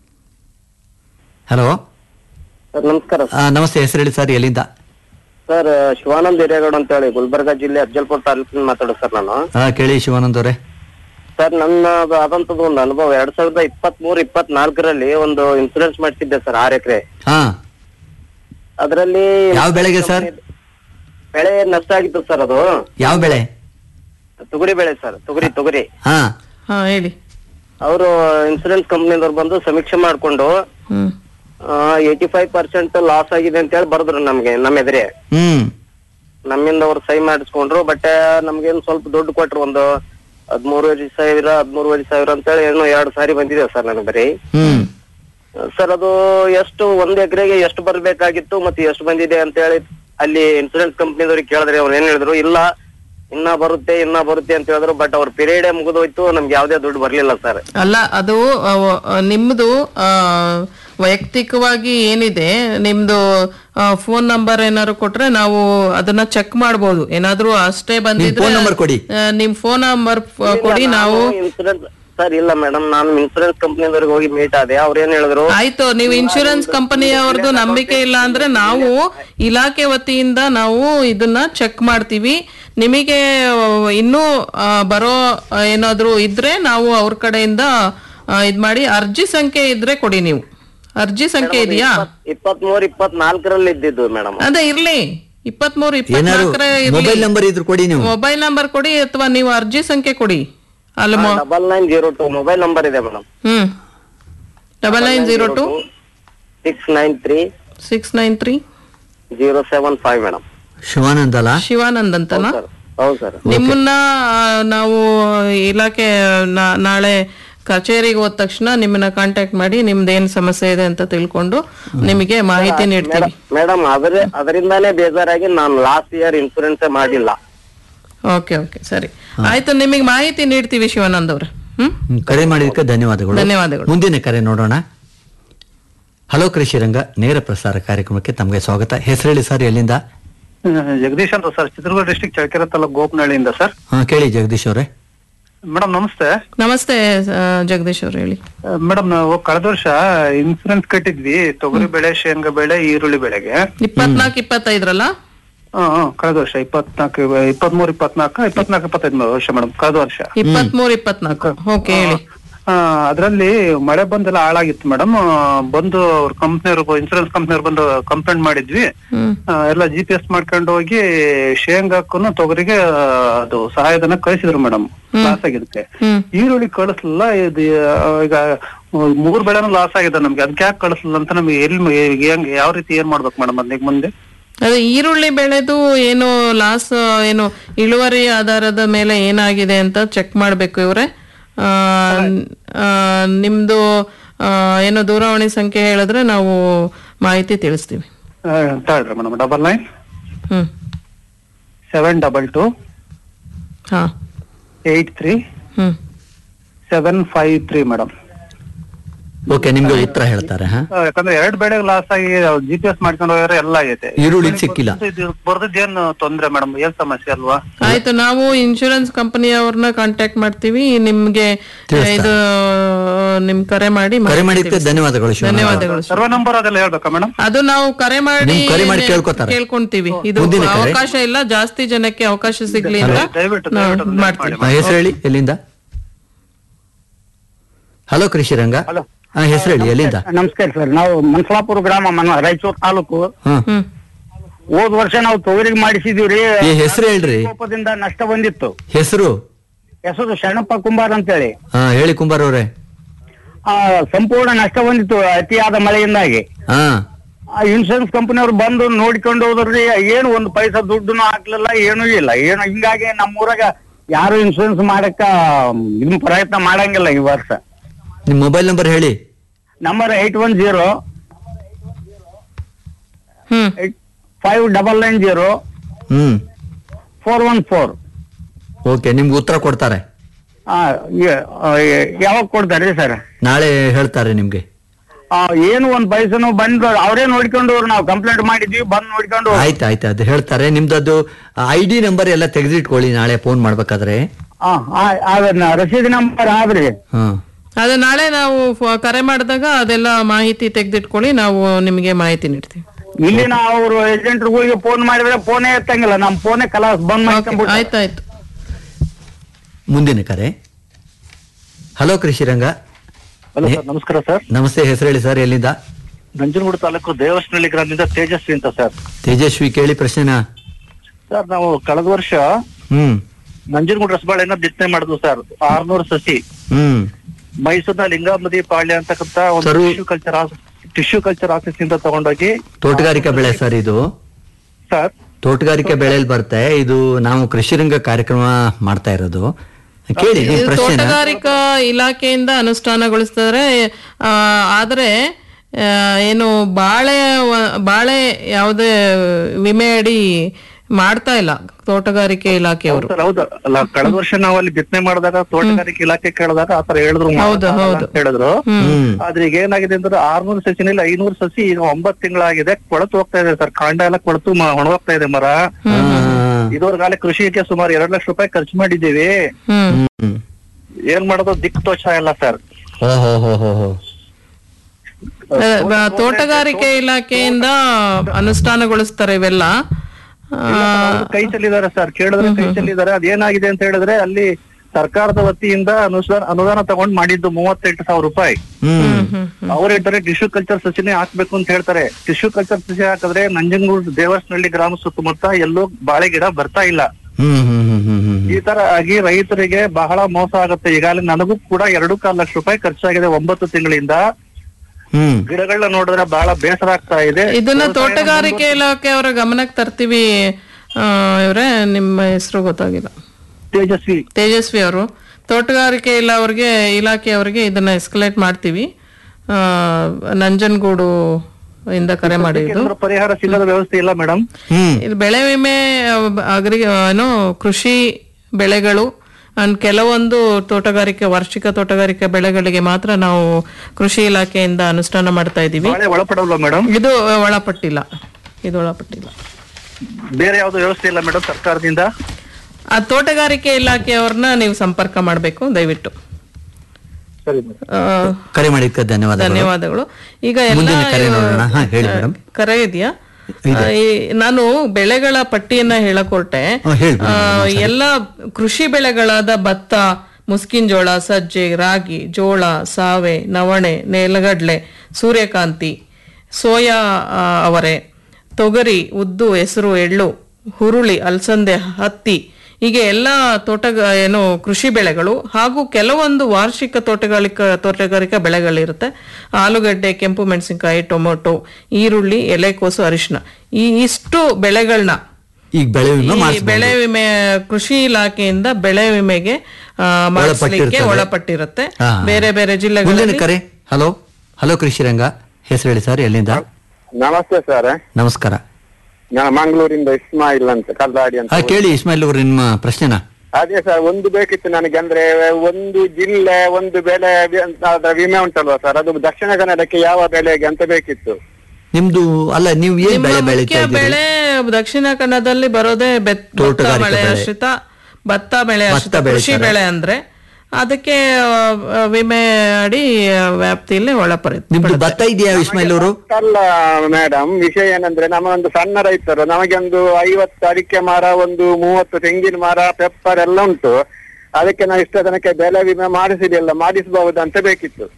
ಹಲೋ ಸರ್ ನಮಸ್ಕಾರ ನಮಸ್ತೆ ಹೆಸರು ಹೇಳಿ ಸರ್ ಎಲ್ಲಿಂದ ಸರ್ ಶಿವಾನಂದ್ ಹಿರೇಗೌಡ ಅಂತ ಹೇಳಿ ಗುಲ್ಬರ್ಗಾ ಜಿಲ್ಲೆ ಅಫ್ಜಲ್ಪುರ ತಾಲೂಕಿನ ಮಾತಾಡೋದು ಸರ್ ನಾನು ಹಾ ಕೇಳಿ ಶಿವಾನಂದ್ ಅವರೇ ಸರ್ ನನ್ನ ಆದಂತದ್ದು ಒಂದು ಅನುಭವ ಎರಡ್ ಸಾವಿರದ ಇಪ್ಪತ್ತ್ ಮೂರು ಇಪ್ಪತ್ನಾಲ್ಕರಲ್ಲಿ ಒಂದು ಇನ್ಸೂರೆನ್ಸ್ ಮಾಡಿಸಿದ್ದೆ ಸರ್ ಆರ್ ಎಕರೆ ಹಾ ಅದರಲ್ಲಿ ಯಾವ ಬೆಳೆಗೆ ಸರ್ ಬೆಳೆ ನಷ್ಟ ಆಗಿತ್ತು ಸರ್ ಅದು ಯಾವ ಬೆಳೆ ತೊಗರಿ ಬೆಳೆ ಸರ್ ತೊಗರಿ ತೊಗರಿ ಹಾ ಹಾ ಹೇಳಿ ಅವರು ಇನ್ಸೂರೆನ್ಸ್ ಕಂಪ್ನಿದವ್ರು ಬಂದು ಸಮೀಕ್ಷೆ ಮಾಡ್ಕೊಂಡು hmm eighty five percent loss ಆಗಿದೆ ಅಂತ ಹೇಳಿ ಬರ್ದ್ರು ನಮ್ಗೆ ನಮ್ಮ ಎದುರೇ ಹ್ಮ್ ನಮ್ಮಿಂದ ಅವ್ರು ಸಹಿ ಮಾಡಿಸ್ಕೊಂಡ್ರು ಬಟ್ ನಮ್ಗೇನು ಸ್ವಲ್ಪ ದುಡ್ಡು ಕೊಟ್ರು ಒಂದು ಹದ್ಮೂರುವರೆ ಸಾವಿರ ಹದ್ಮೂರುವರೆ ಸಾವಿರ ಅಂತೇಳಿ ಏನೋ ಎರಡು ಸಾರಿ ಬಂದಿದೆ ಸರ್ ನನಗೆ ಬರೀ ಹ್ಮ್ ಸರ್ ಅದು ಎಷ್ಟು ಒಂದ್ ಎಕರೆಗೆ ಎಷ್ಟು ಬರ್ಬೇಕಾಗಿತ್ತು ಮತ್ತೆ ಎಷ್ಟು ಬಂದಿದೆ ಅಂತ ಹೇಳಿ ಅಲ್ಲಿ ಇನ್ಸೂರೆನ್ಸ್ ಕಂಪ್ನಿದವ್ರಿಗೆ ಕೇಳಿದ್ರೆ ಅವ್ರು ಏನ್ ಹೇಳಿದ್ರು ಇಲ್ಲ ಇನ್ನ ಬರುತ್ತೆ ಇನ್ನ ಬರುತ್ತೆ ಅಂತ ಹೇಳಿದ್ರು ಬಟ್ ಅವ್ರ ಪೀರಿಯಡ್ ಮುಗಿದೋಯ್ತು ನಮ್ಗೆ ಯಾವ್ದೇ ದುಡ್ಡು ಬರ್ಲಿಲ್ಲ ಸರ್ ಅಲ್ಲ ಅದು ಅವ- ನಿಮ್ದು ಆ, ವೈಯಕ್ತಿಕವಾಗಿ ಏನಿದೆ ನಿಮ್ದು ಫೋನ್ ನಂಬರ್ ಏನಾದ್ರು ಕೊಟ್ರೆ ನಾವು ಅದನ್ನ ಚೆಕ್ ಮಾಡ್ಬೋದು ಏನಾದ್ರೂ ಅಷ್ಟೇ ಬಂದಿದ್ರೆ phone number ಕೊಡಿ. ಆ, ನಿಮ್ ಫೋನ್ ನಂಬರ್ ಕೊಡಿ ನಾವು ಇನ್ಸೂರೆನ್ಸ್ ಸರ್ ಇಲ್ಲ ಮೇಡಮ್ ನಾನು ಇನ್ಸೂರೆನ್ಸ್ ಕಂಪ್ನಿದವ್ರಿಗೆ ಹೋಗಿ ಮೀಟ್ ಆದೆ ಅವ್ರ ಏನ್ ಹೇಳಿದ್ರು ಆಯ್ತು ನೀವು ಇನ್ಶೂರೆನ್ಸ್ ಕಂಪನಿಯವ್ರದ್ದು ನಂಬಿಕೆ ಇಲ್ಲ ಅಂದ್ರೆ ನಾವು ಇಲಾಖೆ ವತಿಯಿಂದ ನಾವು ಇದನ್ನ ಚೆಕ್ ಮಾಡ್ತೀವಿ ನಿಮಗೆ ಇನ್ನೂ ಆ, ಬರೋ ಆ, ಏನಾದ್ರೂ ಇದ್ರೆ ನಾವು ಅವ್ರ ಕಡೆಯಿಂದ ಆ, ಇದ್ ಮಾಡಿ ಅರ್ಜಿ ಸಂಖ್ಯೆ ಇದ್ರೆ ಕೊಡಿ ನೀವು ಅರ್ಜಿ ಸಂಖ್ಯೆ ಇದೆಯಾ ಇಪ್ಪತ್ತ್ ಮೂರ್ ಇಪ್ಪತ್ನಾಲ್ಕರಲ್ಲಿ ಇದ್ದಿದ್ದು ಮೇಡಮ್ ಅದೇ ಇರ್ಲಿ ಇಪ್ಪತ್ಮೂರು ಏನಾದ್ರು ಇಪ್ಪತ್ನಾಲ್ಕರ ಮೊಬೈಲ್ ನಂಬರ್ ಇದ್ರು ಕೊಡಿ ನೀವು ಮೊಬೈಲ್ ನಂಬರ್ ಕೊಡಿ ಅಥವಾ ನೀವು ಅರ್ಜಿ ಸಂಖ್ಯೆ ಕೊಡಿ ಅಲ್ಲಿ ಮೊ- double nine zero two mobile number ಇದೆ madam hmm double nine zero two six nine three six nine three zero seven five madam Shivanand ಅಲ್ಲ ಶಿವಾನಂದ್ ಅಂತನಾ ಹೌದು ಸರ್ ನಿಮ್ಮನ್ನ ಆ, ನಾವು ಇಲಾಖೆ ನಾ- ನಾಳೆ ಕಚೇರಿಗೆ ಹೋದ ತಕ್ಷಣ ನಿಮ್ಮನ್ನ ಕಾಂಟ್ಯಾಕ್ಟ್ ಮಾಡಿ ನಿಮ್ದು ಏನ್ ಸಮಸ್ಯೆ ಇದೆ ಅಂತ ತಿಳ್ಕೊಂಡು ನಿಮಗೆ ಮಾಹಿತಿ ನೀಡ್ತೀವಿ ಮೇಡಮ್ ಅದರ ಅದರಿಂದಾನೇ ಬೇಜಾರಾಗಿ ನಾನು ಲಾಸ್ಟ್ ಇಯರ್ ಇನ್ಸೂರೆನ್ಸ್ ಮಾಡಿಲ್ಲ ಓಕೆ ಓಕೆ ಸರಿ ಆಯ್ತು ನಿಮಗೆ ಮಾಹಿತಿ ನೀಡ್ತೀವಿ ಶಿವಾನಂದ್ ಅವ್ರೆ ಹ್ಮ್ ಹ್ಮ್, ಕರೆ ಮಾಡಿದ್ದಕ್ಕೆ ಧನ್ಯವಾದಗಳು ಧನ್ಯವಾದಗಳು. ಮುಂದಿನ ಕರೆ ನೋಡೋಣ ಹಲೋ ಕೃಷಿ ರಂಗ ನೇರ ಪ್ರಸಾರ ಕಾರ್ಯಕ್ರಮಕ್ಕೆ ತಮಗೆ ಸ್ವಾಗತ ಹೆಸರು ಹೇಳಿ ಸರ್ ಎಲ್ಲಿಂದ ಜಗದೀಶ್ ಅಂತ ಸರ್ ಚಿತ್ರದುರ್ಗ ಡಿಸ್ಟಿಕ್ ಚಳ್ಳಕೆರೆ ತಾಲೂಕು ಗೋಪನಹಳ್ಳಿಯಿಂದ ಸರ್ ಹಾ ಕೇಳಿ ಜಗದೀಶ್ ಅವರೇ ಮೇಡಮ್ ನಮಸ್ತೆ ನಮಸ್ತೆ ಆ, ಜಗದೀಶ್ ಅವ್ರು ಹೇಳಿ ಮೇಡಮ್ ನಾವು ಕಳೆದ ವರ್ಷ ಇನ್ಸೂರೆನ್ಸ್ ಕಟ್ಟಿದ್ವಿ ತೊಗರಿ ಬೆಳೆ ಶೇಂಗಾ ಬೆಳೆ ಈರುಳ್ಳಿ ಬೆಳೆಗೆ ಇಪ್ಪತ್ನಾಲ್ಕು ಇಪ್ಪತ್ತೈದರಲ್ಲ ಹ್ಮ್ ಹ್ಮ್ ಕಳೆದ ವರ್ಷ ಇಪ್ಪತ್ನಾಲ್ಕು ಇಪ್ಪತ್ಮೂರು ಇಪ್ಪತ್ನಾಲ್ಕು ಇಪ್ಪತ್ನಾಲ್ಕು ಇಪ್ಪತ್ತೈದು ವರ್ಷ ಮೇಡಮ್ ಕಳೆದ ವರ್ಷ ಇಪ್ಪತ್ಮೂರು ಇಪ್ಪತ್ನಾಲ್ಕು ಓಕೆ ಹೇಳಿ ಆ, ಅದ್ರಲ್ಲಿ ಮಳೆ ಬಂದೆಲ್ಲ ಹಾಳಾಗಿತ್ತು ಮೇಡಮ್ ಬಂದು ಅವ್ರ ಕಂಪ್ನಿಯವ್ರು ಇನ್ಸೂರೆನ್ಸ್ ಕಂಪ್ನಿಯವ್ರು ಬಂದು ಕಂಪ್ಲೇಂಟ್ ಮಾಡಿದ್ವಿ ಹ್ಮ್ ಆ, ಎಲ್ಲ ಜಿ ಪಿ ಎಸ್ ಮಾಡ್ಕೊಂಡು ಹೋಗಿ ಶೇಂಗಾಕ್ಕೂ ತೊಗರಿಗೆ ಆ, ಅದು ಸಹಾಯಧನ ಕಳಿಸಿದ್ರು ಮೇಡಮ್ ಲಾಸ್ ಆಗಿದ್ದಕ್ಕೆ ಹ್ಮ್ ಈರುಳ್ಳಿ ಕಳಿಸ್ಲಿಲ್ಲ ಇದು ಆ, ಈಗ ಮೂರ್ ಬೆಳೆನೂ ಲಾಸ್ ಆಗಿದೆ ನಮ್ಗೆ ಅದಕ್ಕೆ ಯಾಕೆ ಕಳಿಸ್ಲಿಲ್ಲ ಅಂತ ನಮ್ಗೆ ಎಲ್ಲಿ ಹೆಂಗ್ ಯಾವ ರೀತಿ ಏನ್ ಮಾಡ್ಬೇಕು ಮೇಡಮ್ ಅದಕ್ಕೆ ಮುಂದೆ ಅದೇ ಈರುಳ್ಳಿ ಬೆಳೆದು ಏನು ಲಾಸ್ ಏನು ಇಳುವರಿ ಆಧಾರದ ಮೇಲೆ ಏನಾಗಿದೆ ಅಂತ ಚೆಕ್ ಮಾಡ್ಬೇಕು ಇವ್ರೆ ಆ, ಆ, ನಿಮ್ದು ಆ, ಏನು ದೂರವಾಣಿ ಸಂಖ್ಯೆ ಹೇಳಿದ್ರೆ ನಾವು ಮಾಹಿತಿ ತಿಳಿಸ್ತೀವಿ ತಾಳ್ರಿ madam double nine hmm seven double two ಹಾ eight three hmm seven five three madam okay ನಿಮ್ಗೆ ಉತ್ತರ ಹೇಳ್ತಾರೆ ಹಾ ಯಾಕಂದ್ರೆ ಎರಡ್ ಬೆಳೆ ಲಾಸ್ ಆಗಿ ಜಿ ಪಿ ಎಸ್ ಮಾಡ್ಕೊಂಡು ಹೋಗ್ಯಾರ ಎಲ್ಲ ಆಗೈತೆ ಈರುಳ್ಳಿ ಸಿಕ್ಕಿಲ್ಲ ಬರ್ದಿದ್ದೇನು ತೊಂದ್ರೆ ಮೇಡಮ್ ಏನ್ ಸಮಸ್ಯೆ ಅಲ್ವಾ ಆಯ್ತು ನಾವು ಇನ್ಶೂರೆನ್ಸ್ ಕಂಪನಿಯವ್ರನ್ನ ಕಾಂಟ್ಯಾಕ್ಟ್ ಮಾಡ್ತೀವಿ ನಿಮ್ಗೆ ಇದು ನಿಮ್ ಕರೆ ಮಾಡಿ ಕರೆ ಮಾಹಿತಿ ಮಾಡಿದ್ದಕ್ಕೆ ತಿಳಿಸ್ತೀವಿ. ಧನ್ಯವಾದಗಳು ಶಿವಣ್ಣ ಧನ್ಯವಾದಗಳು ಸರ್ವ ನಂಬರ್ ಅದೆಲ್ಲ ಹೇಳ್ಬೇಕಾ ಮೇಡಮ್ ಅದು ನಾವು ಕರೆ ಮಾಡಿ ನಿಮ್ ಕರೆ ಮಾಡಿ ಕೇಳ್ಕೊತಾರೆ. ಕೇಳ್ಕೊಂತೀವಿ ಇದು ಮುಂದಿನ ಕರೆ. ಅವಕಾಶ ಇಲ್ಲ ಜಾಸ್ತಿ ಜನಕ್ಕೆ ಅವಕಾಶ ಸಿಗ್ಲಿ ಅಂತ ದಯವಿಟ್ಟು ನಾವು ದಯವಿಟ್ಟು ಮಾಡ್ತೀವಿ ಹಾ, ಹೆಸರು ಹೇಳಿ ಎಲ್ಲಿಂದ ಹಲೋ ಕೃಷಿ ರಂಗ ಹಲೋ ಹಾ ಹೆಸರು ಹೇಳಿ ಎಲ್ಲಿಂದ ನಮಸ್ಕಾರ ಸರ್ ನಾವು ಮನ್ಸಲಾಪುರ ಗ್ರಾಮ ಮನ ರಾಯಚೂರು ತಾಲೂಕು ಹಾ ಹ್ಮ್ ಹೋದ್ ವರ್ಷ ನಾವು ತೊಗರಿಗೆ ಮಾಡಿಸಿದೀವ್ರಿ ಈ ಹೆಸರು ಹೇಳ್ರಿ ಕೋಪದಿಂದ ನಷ್ಟ ಬಂದಿತ್ತು ಹೆಸರು ಹೆಸರು ಶರಣಪ್ಪ ಕುಂಬಾರ್ ಅಂತೇಳಿ ಹಾ ಹೇಳಿ ಕುಂಬಾರ್ ಅವ್ರೆ ಆ ಸಂಪೂರ್ಣ ನಷ್ಟ ಬಂದಿತ್ತು ಅತಿಯಾದ ಮಳೆಯಿಂದಾಗಿ ಹಾ ಆ ಇನ್ಶೂರೆನ್ಸ್ ಕಂಪನಿಯವ್ರು ಬಂದು ನೋಡ್ಕೊಂಡು ಹೋದ್ರಿ ಏನು ಒಂದು ಪೈಸಾ ದುಡ್ಡುನು ಹಾಕ್ಲಿಲ್ಲ ಏನೂ ಇಲ್ಲ ಏನು ಹಿಂಗಾಗಿ ನಮ್ಮೂರಾಗ ಯಾರು ಇನ್ಶೂರೆನ್ಸ್ ಮಾಡಕ್ಕ ಇದನ್ನ ಪ್ರಯತ್ನ ಮಾಡಂಗಿಲ್ಲ ಈ ವರ್ಷ ನಿಮ್ ಮೊಬೈಲ್ ನಂಬರ್ ಹೇಳಿ number eight one zero hmm five double nine zero hmm four one four okay ನಿಮ್ಗೆ ಉತ್ತರ ಕೊಡ್ತಾರೆ ಯಾವಾಗ ಕೊಡ್ತಾರೆ ಸರ್ ನಾಳೆ ಹೇಳ್ತಾರೆ ನಿಮ್ಗೆ ಏನು ಒಂದ್ ಪೈಸನು ಬಂದು ಅವರೇ ನೋಡ್ಕೊಂಡು ನಾವು ಕಂಪ್ಲೇಂಟ್ ಮಾಡಿದ್ವಿ ಬಂದ್ ನೋಡ್ಕೊಂಡು ಆಯ್ತು ಆಯ್ತು ಅದು ಹೇಳ್ತಾರೆ ನಿಮ್ದದು ಐ ಡಿ ನಂಬರ್ ಎಲ್ಲ ತೆಗೆದಿಟ್ಕೊಳ್ಳಿ ನಾಳೆ ಫೋನ್ ಮಾಡ್ಬೇಕಾದ್ರೆ ಆ, ಆ- ಅದನ್ನ ರಸೀದಿ ನಂಬರ್ ಆದ್ರಿ ಹಾ ಅದು ನಾಳೆ ನಾವು ಫ- ಕರೆ ಮಾಡಿದಾಗ ಅದೆಲ್ಲ ಮಾಹಿತಿ ತೆಗೆದಿಟ್ಕೊಳ್ಳಿ ನಾವು ನಿಮಗೆ ಮಾಹಿತಿ ನೀಡ್ತೀವಿ ಇಲ್ಲಿನ ಅವರು ಏಜೆಂಟ್ಗಳಿಗೆ ಫೋನ್ ಮಾಡಿದ್ರೆ ಫೋನೇ ಎತ್ತಂಗಿಲ್ಲ ನಮ್ ಫೋನೇ ಕಲಾಸ್ ಬಂದ್ ಮಾಡ್ಕೊಂಡ್ಬಿಟ್ಟು ಆಯ್ತಾಯ್ತು ಮುಂದಿನ ಕರೆ ಹಲೋ ಕೃಷಿರಂಗ ಹಲೋ ಸರ್ ನಮಸ್ಕಾರ ಸರ್ ನಮಸ್ತೆ ಹೆಸರು ಹೇಳಿ ಸರ್ ಎಲ್ಲಿಂದ ನಂಜನಗೂಡು ತಾಲೂಕು ದೇವಸ್ಥನಹಳ್ಳಿ ಗ್ರಾಮದಿಂದ ತೇಜಸ್ವಿ ಅಂತ ಸರ್ ತೇಜಸ್ವಿ ಕೇಳಿ ಪ್ರಶ್ನೆನ ಸರ್ ನಾವು ಕಳೆದ ವರ್ಷ ಹ್ಮ್ ನಂಜನಗೂಡು ರಸಬಾಳೆನ ಬಿತ್ತನೆ ಮಾಡಿದ್ವು ಸರ್ ಆರ್ನೂರು ಸಸಿ ಹ್ಮ್ ಮೈಸೂರಿನ ಲಿಂಗಾಮದಿ ಪಾಳ್ಯ ಅಂತಕ್ಕಂತ ಒಂದು ಸರು- tissue culture tissue culture office ಇಂದ ತಗೊಂಡೋಗಿ ತೋಟಗಾರಿಕಾ ಬೆಳೆ ಸರ್ ಇದು ಸರ್ ತೋಟಗಾರಿಕೆ ಬೆಳೆಯಲ್ಲಿ ಬರುತ್ತೆ ಇದು ನಾವು ಕೃಷಿರಂಗ ಕಾರ್ಯಕ್ರಮ ಮಾಡ್ತಾ ಇರೋದು ಕೇಳಿ ನಿಮ್ ಇದು ಪ್ರಶ್ನೆನ ತೋಟಗಾರಿಕಾ ಇಲಾಖೆಯಿಂದ ಅನುಷ್ಠಾನಗೊಳಿಸ್ತಾರೆ ಆ, ಆದ್ರೆ ಆ, ಏನು ಬಾಳೆ ವ- ಬಾಳೆ ಯಾವುದೇ ವಿಮೆ ಅಡಿ ಮಾಡ್ತಾ ಇಲ್ಲ ತೋಟಗಾರಿಕೆ ಇಲಾಖೆಯವರು ಸರ್ ಹೌದು ಅಲ್ಲ ಕಳೆದ ವರ್ಷ ನಾವು ಅಲ್ಲಿ ಬಿತ್ತನೆ ಮಾಡಿದಾಗ ತೋಟಗಾರಿಕೆ ಇಲಾಖೆ ಕೇಳಿದಾಗ ಆತರ ಹೇಳಿದ್ರು ಹೌದು, ಮಾಡಕ್ಕಾಗಲ್ಲ ಹೌದು. ಅಂತ ಹೇಳಿದ್ರು ಹ್ಮ್ ಆದ್ರೆ ಈಗ ಏನಾಗಿದೆ ಅಂದ್ರೆ ಆರ್ನೂರು ಸಸಿನಲ್ಲಿ ಐನೂರು ಸಸಿ ಈಗ ಒಂಬತ್ತು ತಿಂಗಳಾಗಿದೆ ಕೊಳತು ಹೋಗ್ತಾ ಇದೆ ಸರ್ ಕಾಂಡ ಎಲ್ಲ ಕೊಳತು ಮ- ಒಣಗೋಗ್ತಾ ಇದೆ ಮರ ಹಾ. ಇದುವರೆಗಾಲ ಕೃಷಿಗೆ ಸುಮಾರು ಎರಡು ಲಕ್ಷ ರೂಪಾಯಿ ಖರ್ಚು ಮಾಡಿದ್ದೀವಿ ಹ್ಮ್ ಹ್ಮ್ ಏನ್ ಮಾಡೋದು ದಿಕ್ಕು ತೋಚ ಇಲ್ಲ ಸರ್ ಹೋ ಹೋ ಹೋ ಹೋ ಹೋ ಆ, ಬ- ತೋಟಗಾರಿಕೆ ಇಲಾಖೆಯಿಂದ ಅನುಷ್ಠಾನಗೊಳಿಸ್ತಾರೆ ಇವೆಲ್ಲ ಆ, ಅವ್ರು ಕೈ ಚೆಲ್ಲಿದ್ದಾರೆ ಸರ್ ಕೇಳಿದ್ರೆ ಕೈ ಚೆಲ್ಲಿದ್ದಾರೆ ಅದೇನಾಗಿದೆ ಅಂತ ಹೇಳಿದ್ರೆ ಅಲ್ಲಿ ಸರ್ಕಾರದ ವತಿಯಿಂದ ಅನುದಾನ ಅನುದಾನ ತಗೊಂಡ್ ಮಾಡಿದ್ದು ಮೂವತ್ತೆಂಟು ಸಾವಿರ ರೂಪಾಯಿ ಹ್ಮ್ ಅವ್ರು ಹೇಳ್ತಾರೆ ಟಿಶ್ಯೂ ಕಲ್ಚರ್ ಸಸಿನೇ ಹಾಕ್ಬೇಕು ಅಂತ ಹೇಳ್ತಾರೆ ಟಿಶ್ಯೂ ಕಲ್ಚರ್ ಸಸಿ ಹಾಕಿದ್ರೆ ನಂಜನಗೂಡು ದೇವಸ್ಥನಹಳ್ಳಿ ಗ್ರಾಮ ಸುತ್ತಮುತ್ತ ಎಲ್ಲೂ ಬಾಳೆ ಗಿಡ ಬರ್ತಾ ಇಲ್ಲ ಹ್ಮ್ ಹ್ಮ್ ಹ್ಮ್ ಹ್ಮ್ ಹ್ಮ್ ಈ ತರ ಆಗಿ ರೈತರಿಗೆ ಬಹಳ ಮೋಸ ಆಗುತ್ತೆ ಈಗಾಗಲೇ ನನಗೂ ಕೂಡ ಎರಡು ಕಾಲು ಲಕ್ಷ ರೂಪಾಯಿ ಖರ್ಚಾಗಿದೆ ಒಂಬತ್ತು ತಿಂಗಳಿಂದ ಹ್ಮ್ ಗಿಡಗಳನ್ನ ನೋಡಿದ್ರೆ ಬಹಳ ಬೇಸರ ಆಗ್ತಾ ಇದೆ ಇದನ್ನ ತೋಟಗಾರಿಕೆ ಇಲಾಖೆಯವರ ಗಮನಕ್ಕೆ ತರ್ತೀವಿ ಆ, ಇವ್ರೆ ನಿಮ್ಮ ಹೆಸರು ಗೊತ್ತಾಗಿಲ್ಲ ತೇಜಸ್ವಿ ತೇಜಸ್ವಿ ಅವರು ತೋಟಗಾರಿಕೆ ಇಲ್ಲ ಅವ್ರಿಗೆ ಇಲಾಖೆಯವರಿಗೆ ಇದನ್ನ ಎಸ್ಕಲೇಟ್ ಮಾಡ್ತೀವಿ ಆ, ನಂಜನಗೂಡು ಇಂದ ಕರೆ ಮಾಡಿದ್ದು ಏನಾದ್ರು ಪರಿಹಾರ ಸಿಗದ ವ್ಯವಸ್ಥೆ ಇಲ್ಲ ಮೇಡಮ್ ಹ್ಮ್ ಇದು ಬೆಳೆ ವಿಮೆ ಅಗ್ರಿ ಏನು ಕೃಷಿ ಬೆಳೆಗಳು ಅಂಡ್ ಕೆಲವೊಂದು ತೋಟಗಾರಿಕೆ ವಾರ್ಷಿಕ ತೋಟಗಾರಿಕೆ ಬೆಳೆಗಳಿಗೆ ಮಾತ್ರ ನಾವು ಕೃಷಿ ಇಲಾಖೆಯಿಂದ ಅನುಷ್ಠಾನ ಮಾಡ್ತಾ ಇದ್ದೀವಿ ಬಾಳೆ ಒಳಪಡಲ್ವಾ ಮೇಡಮ್ ಇದು ಒಳಪಟ್ಟಿಲ್ಲ ಇದು ಒಳಪಟ್ಟಿಲ್ಲ ಬೇರೆ ಯಾವ್ದು ವ್ಯವಸ್ಥೆ ಇಲ್ಲ ಮೇಡಮ್ ಸರ್ಕಾರದಿಂದ ಆ ತೋಟಗಾರಿಕೆ ಇಲಾಖೆಯವ್ರನ್ನ ನೀವು ಸಂಪರ್ಕ ಮಾಡಬೇಕು ದಯವಿಟ್ಟು ಸರಿ ಮೇಡಮ್ ಆ, ಕರೆ ಮಾಡಿದ್ದಕ್ಕೆ ಧನ್ಯವಾದಗಳು ಧನ್ಯವಾದಗಳು ಈಗ ಎಲ್ಲ ಮುಂದಿನ ಕರೆ ನೋಡೋಣ ಹಾ ಹೇಳಿ ಮೇಡಮ್ ಕರೆ ಇದೆಯಾ ಆ, ಈ- ನಾನು ಬೆಳೆಗಳ ಪಟ್ಟಿಯನ್ನ ಹೇಳಕ್ ಹೊರಟೆ ಹಾ, ಹೇಳಿ ಆ, ಎಲ್ಲ ಕೃಷಿ ಬೆಳೆಗಳಾದ ಭತ್ತ ಮುಸ್ಕಿನ್ ಜೋಳ ಸಜ್ಜೆ ರಾಗಿ ಜೋಳ ಸಾವೆ ನವಣೆ ನೆಲಗಡ್ಲೆ ಸೂರ್ಯಕಾಂತಿ ಸೋಯಾ ಆ, ಅವರೆ ತೊಗರಿ ಉದ್ದು ಹೆಸರು ಎಳ್ಳು ಹುರುಳಿ ಅಲಸಂದೆ ಹತ್ತಿ ಹೀಗೆ ಎಲ್ಲ ತೋಟ ಏನು ಕೃಷಿ ಬೆಳೆಗಳು ಹಾಗೂ ಕೆಲವೊಂದು ವಾರ್ಷಿಕ ತೋಟಗಾರಿಕಾ ತೋಟಗಾರಿಕಾ ಬೆಳೆಗಳಿರುತ್ತೆ ಆಲೂಗಡ್ಡೆ ಕೆಂಪು ಮೆಣಸಿನಕಾಯಿ ಟೊಮೊಟೊ ಈರುಳ್ಳಿ ಎಲೆಕೋಸು ಅರಿಶಿನ ಈ ಇಷ್ಟು ಬೆಳೆಗಳನ್ನ ಈಗ ಬೆಳೆ ವಿಮೆ ಈ ಮಾಡಿಸ್ಬೋದು. ಬೆಳೆ ವಿಮೆ ಕೃಷಿ ಇಲಾಖೆಯಿಂದ ಬೆಳೆ ವಿಮೆಗೆ ಆ, ಮಾಡಿಸ್ಲಿಕ್ಕೆ ಒಳಪಟ್ಟಿರ್ತದೆ. ಒಳಪಟ್ಟಿರುತ್ತೆ ಹಾ. ಬೇರೆ ಬೇರೆ ಮುಂದಿನ ಜಿಲ್ಲೆಗಳಲ್ಲಿ ಕರೆ ಹಲೋ ಹಲೋ ಕೃಷಿರಂಗ ಹೆಸರು ಹೇಳಿ ಸರ್ ಎಲ್ಲಿಂದ ನಮಸ್ತೆ ಸರ್ ನಮಸ್ಕಾರ ನಾನು ಮಂಗಳೂರಿಂದ ಇಸ್ಮಾಯಿಲ್ ಅಂತ ಕಲ್ಲಾಡಿ ಅಂತ ಹಾ ಕೇಳಿ ಇಸ್ಮಾಯಿಲ್ ಅವರು ನಿಮ್ಮ ಪ್ರಶ್ನೆನ ಅದೇ ಸರ್ ಒಂದು ಬೇಕಿತ್ತು ನನಗೆ ಅಂದ್ರೆ ಒಂದು ಜಿಲ್ಲೆ ಒಂದು ಬೆಳೆ ವಿ- ಅಂತ ಅದರ ವಿಮೆ ಉಂಟಲ್ವಾ ಸರ್ ಅದು ದಕ್ಷಿಣ ಕನ್ನಡಕ್ಕೆ ಯಾವ ಬೆಳೆಗೆ ಅಂತ ಬೇಕಿತ್ತು ನಿಮ್ದು ಅಲ್ಲ ನೀವು ಏನ್ ನಿಮ್ಮ ಬೆಳೆ ಮುಖ್ಯ ಬೆಳೀತಾ ಇದ್ದೀರಿ ಬೆಳೆ ದಕ್ಷಿಣ ಕನ್ನಡದಲ್ಲಿ ಬರೋದೇ ಬೆತ್- ಭತ್ತ ತೋಟಗಾರಿಕೆ ಮಳೆ ಬೆಳೆ. ಆಶ್ರಿತ ಭತ್ತ ಬೆಳೆ ಭತ್ತ ಆಶ್ರಿತ ಕೃಷಿ ಬೆಳೀತಾರೆ. ಬೆಳೆ ಅಂದ್ರೆ ಅದಕ್ಕೆ ಆ, ವಿಮೆ ಅಡಿ ವ್ಯಾಪ್ತಿಯಲ್ಲಿ ಒಳಪಡುತ್ತೆ ನಿಮ್ದು ಭತ್ತ ಇದೆಯಾ ಇಸ್ಮಾಯಿಲ್ ಅವರು ಅಲ್ಲ ಮೇಡಮ್ ವಿಷಯ ಏನಂದ್ರೆ ನಮ್ಮ ಒಂದು ಸಣ್ಣ ರೈತರು ನಮಗೆ ಒಂದು ಐವತ್ತು ಅಡಿಕೆ ಮರ ಒಂದು ಮೂವತ್ತು ತೆಂಗಿನ ಮರ ಪೆಪ್ಪರ್ ಎಲ್ಲ ಉಂಟು ಅದಕ್ಕೆ ನಾವು ಇಷ್ಟ ತನಕ ಬೆಳೆ ವಿಮೆ ಮಾಡಿಸಿದೆಲ್ಲ ಮಾಡಿಸಬಹುದು ಅಂತ ಬೇಕಿತ್ತು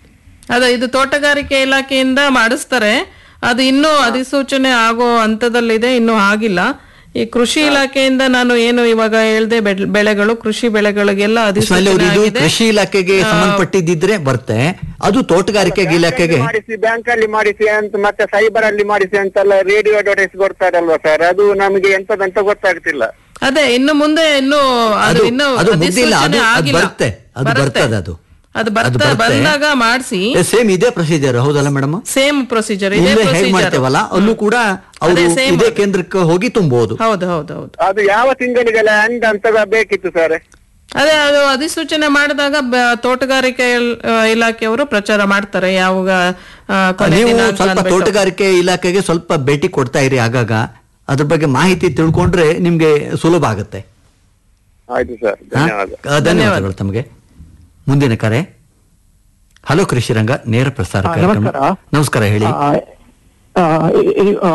ಅದ ಇದು ತೋಟಗಾರಿಕೆ ಇಲಾಖೆಯಿಂದ ಮಾಡಿಸ್ತಾರೆ ಅದು ಇನ್ನೂ ಅಧಿಸೂಚನೆ ಆಗೋ ಹಂತದಲ್ಲಿದೆ ಇನ್ನೂ ಆಗಿಲ್ಲ ಈ ಕೃಷಿ ಇಲಾಖೆಯಿಂದ ನಾನು ಏನು ಇವಾಗ ಹೇಳ್ದೆ ಬೆಳ್- ಬೆಳೆಗಳು ಕೃಷಿ ಬೆಳೆಗಳಿಗೆಲ್ಲ ಇಸ್ಮಾಯಿಲ್ ಅವರು ಅಧಿಸೂಚನೆ ಇದು ಆಗಿದೆ ಕೃಷಿ ಇಲಾಖೆಗೆ ಆ, ಸಂಬಂಧಪಟ್ಟಿದ್ದಿದ್ರೆ ಬರುತ್ತೆ ಅದು ತೋಟಗಾರಿಕೆ ಇಲಾಖೆಗೆ ಮಾಡಿಸಿ ಬ್ಯಾಂಕ್ ಅಲ್ಲಿ ಮಾಡಿಸಿ ಅಂತ ಮತ್ತೆ ಸೈಬರ್ ಅಲ್ಲಿ ಮಾಡಿಸಿ ಅಂತೆಲ್ಲ ರೇಡಿಯೋ ಅಡ್ವರ್ಟೈಸ್ ಕೊಡ್ತಾರಲ್ವಾ ಸರ್ ಅದು ನಮಗೆ ಎಂತದಂತ ಗೊತ್ತಾಗ್ತಿಲ್ಲ ಅದೇ ಇನ್ನು ಮುಂದೆ ಇನ್ನು ಅದು ಅದು- ಇನ್ನು ಅದು ಮುಗ್ದಿಲ್ಲ, ಅದು- ಅಧಿಸೂಚನೆ ಅದು ಆಗಿಲ್ಲ ಬರುತ್ತೆ, ಅದು ಬರ್ತದೆ ಅದು. ಅದು ಅದು ಬರ್ತಾ ಬರುತ್ತೆ. ಬಂದಾಗ ಮಾಡಿಸಿ ಸೇಮ್ ಇದೇ ಪ್ರೊಸೀಜರ್ ಹೌದಲ್ಲ ಮೇಡಮ್ ಸೇಮ್ ಪ್ರೊಸೀಜರ್ ಇದೇ ಇಲ್ಲೇ ಹೇಗ್ ಪ್ರೊಸೀಜರ್ ಮಾಡ್ತೇವಲ್ಲ ಅಲ್ಲೂ ಕೂಡ ಅವರು ಅದೇ same ಇದೇ ಅದು. ಕೇಂದ್ರಕ್ಕೆ ಹೋಗಿ ತುಂಬಬಹುದು ಹೌದು ಹೌದು ಹೌದು ಅದು ಯಾವ ತಿಂಗಳಿಗೆಲ್ಲ ಎಂಡ್ ಅಂತ ಬೇಕಿತ್ತು ಸರ್ ಅದೇ ಅದು ಅಧಿಸೂಚನೆ ಮಾಡಿದಾಗ ಬ- ತೋಟಗಾರಿಕೆ ಇಲ್- ಆ, ಇಲಾಖೆಯವರು ಪ್ರಚಾರ ಮಾಡ್ತಾರೆ ಯಾವಾಗ ಆ, ಕೊನೆ ನೀವು ದಿನಾಂಕ ಸ್ವಲ್ಪ ಅಂದ್ಬಿಟ್ಟು. ತೋಟಗಾರಿಕೆ ಇಲಾಖೆಗೆ ಸ್ವಲ್ಪ ಭೇಟಿ ಕೊಡ್ತಾ ಇರಿ ಆಗಾಗ ಅದ್ರ ಬಗ್ಗೆ ಮಾಹಿತಿ ತಿಳ್ಕೊಂಡ್ರೆ ನಿಮ್ಗೆ ಸುಲಭ ಆಗುತ್ತೆ ಆಯ್ತು ಸರ್ ಹಾ? ಧನ್ಯವಾದ ಆ, ಧನ್ಯವಾದಗಳು ತಮಗೆ ಮುಂದಿನ ಕರೆ ಹಲೋ ಕೃಷಿ ರಂಗ ನೇರ ಪ್ರಸಾರ ಆ, ಕಾರ್ಯಕ್ರಮ ನಮಸ್ಕಾರ. ನಮಸ್ಕಾರ ಹೇಳಿ ಆ, ಆ, ಇ- ಇ- ಆ,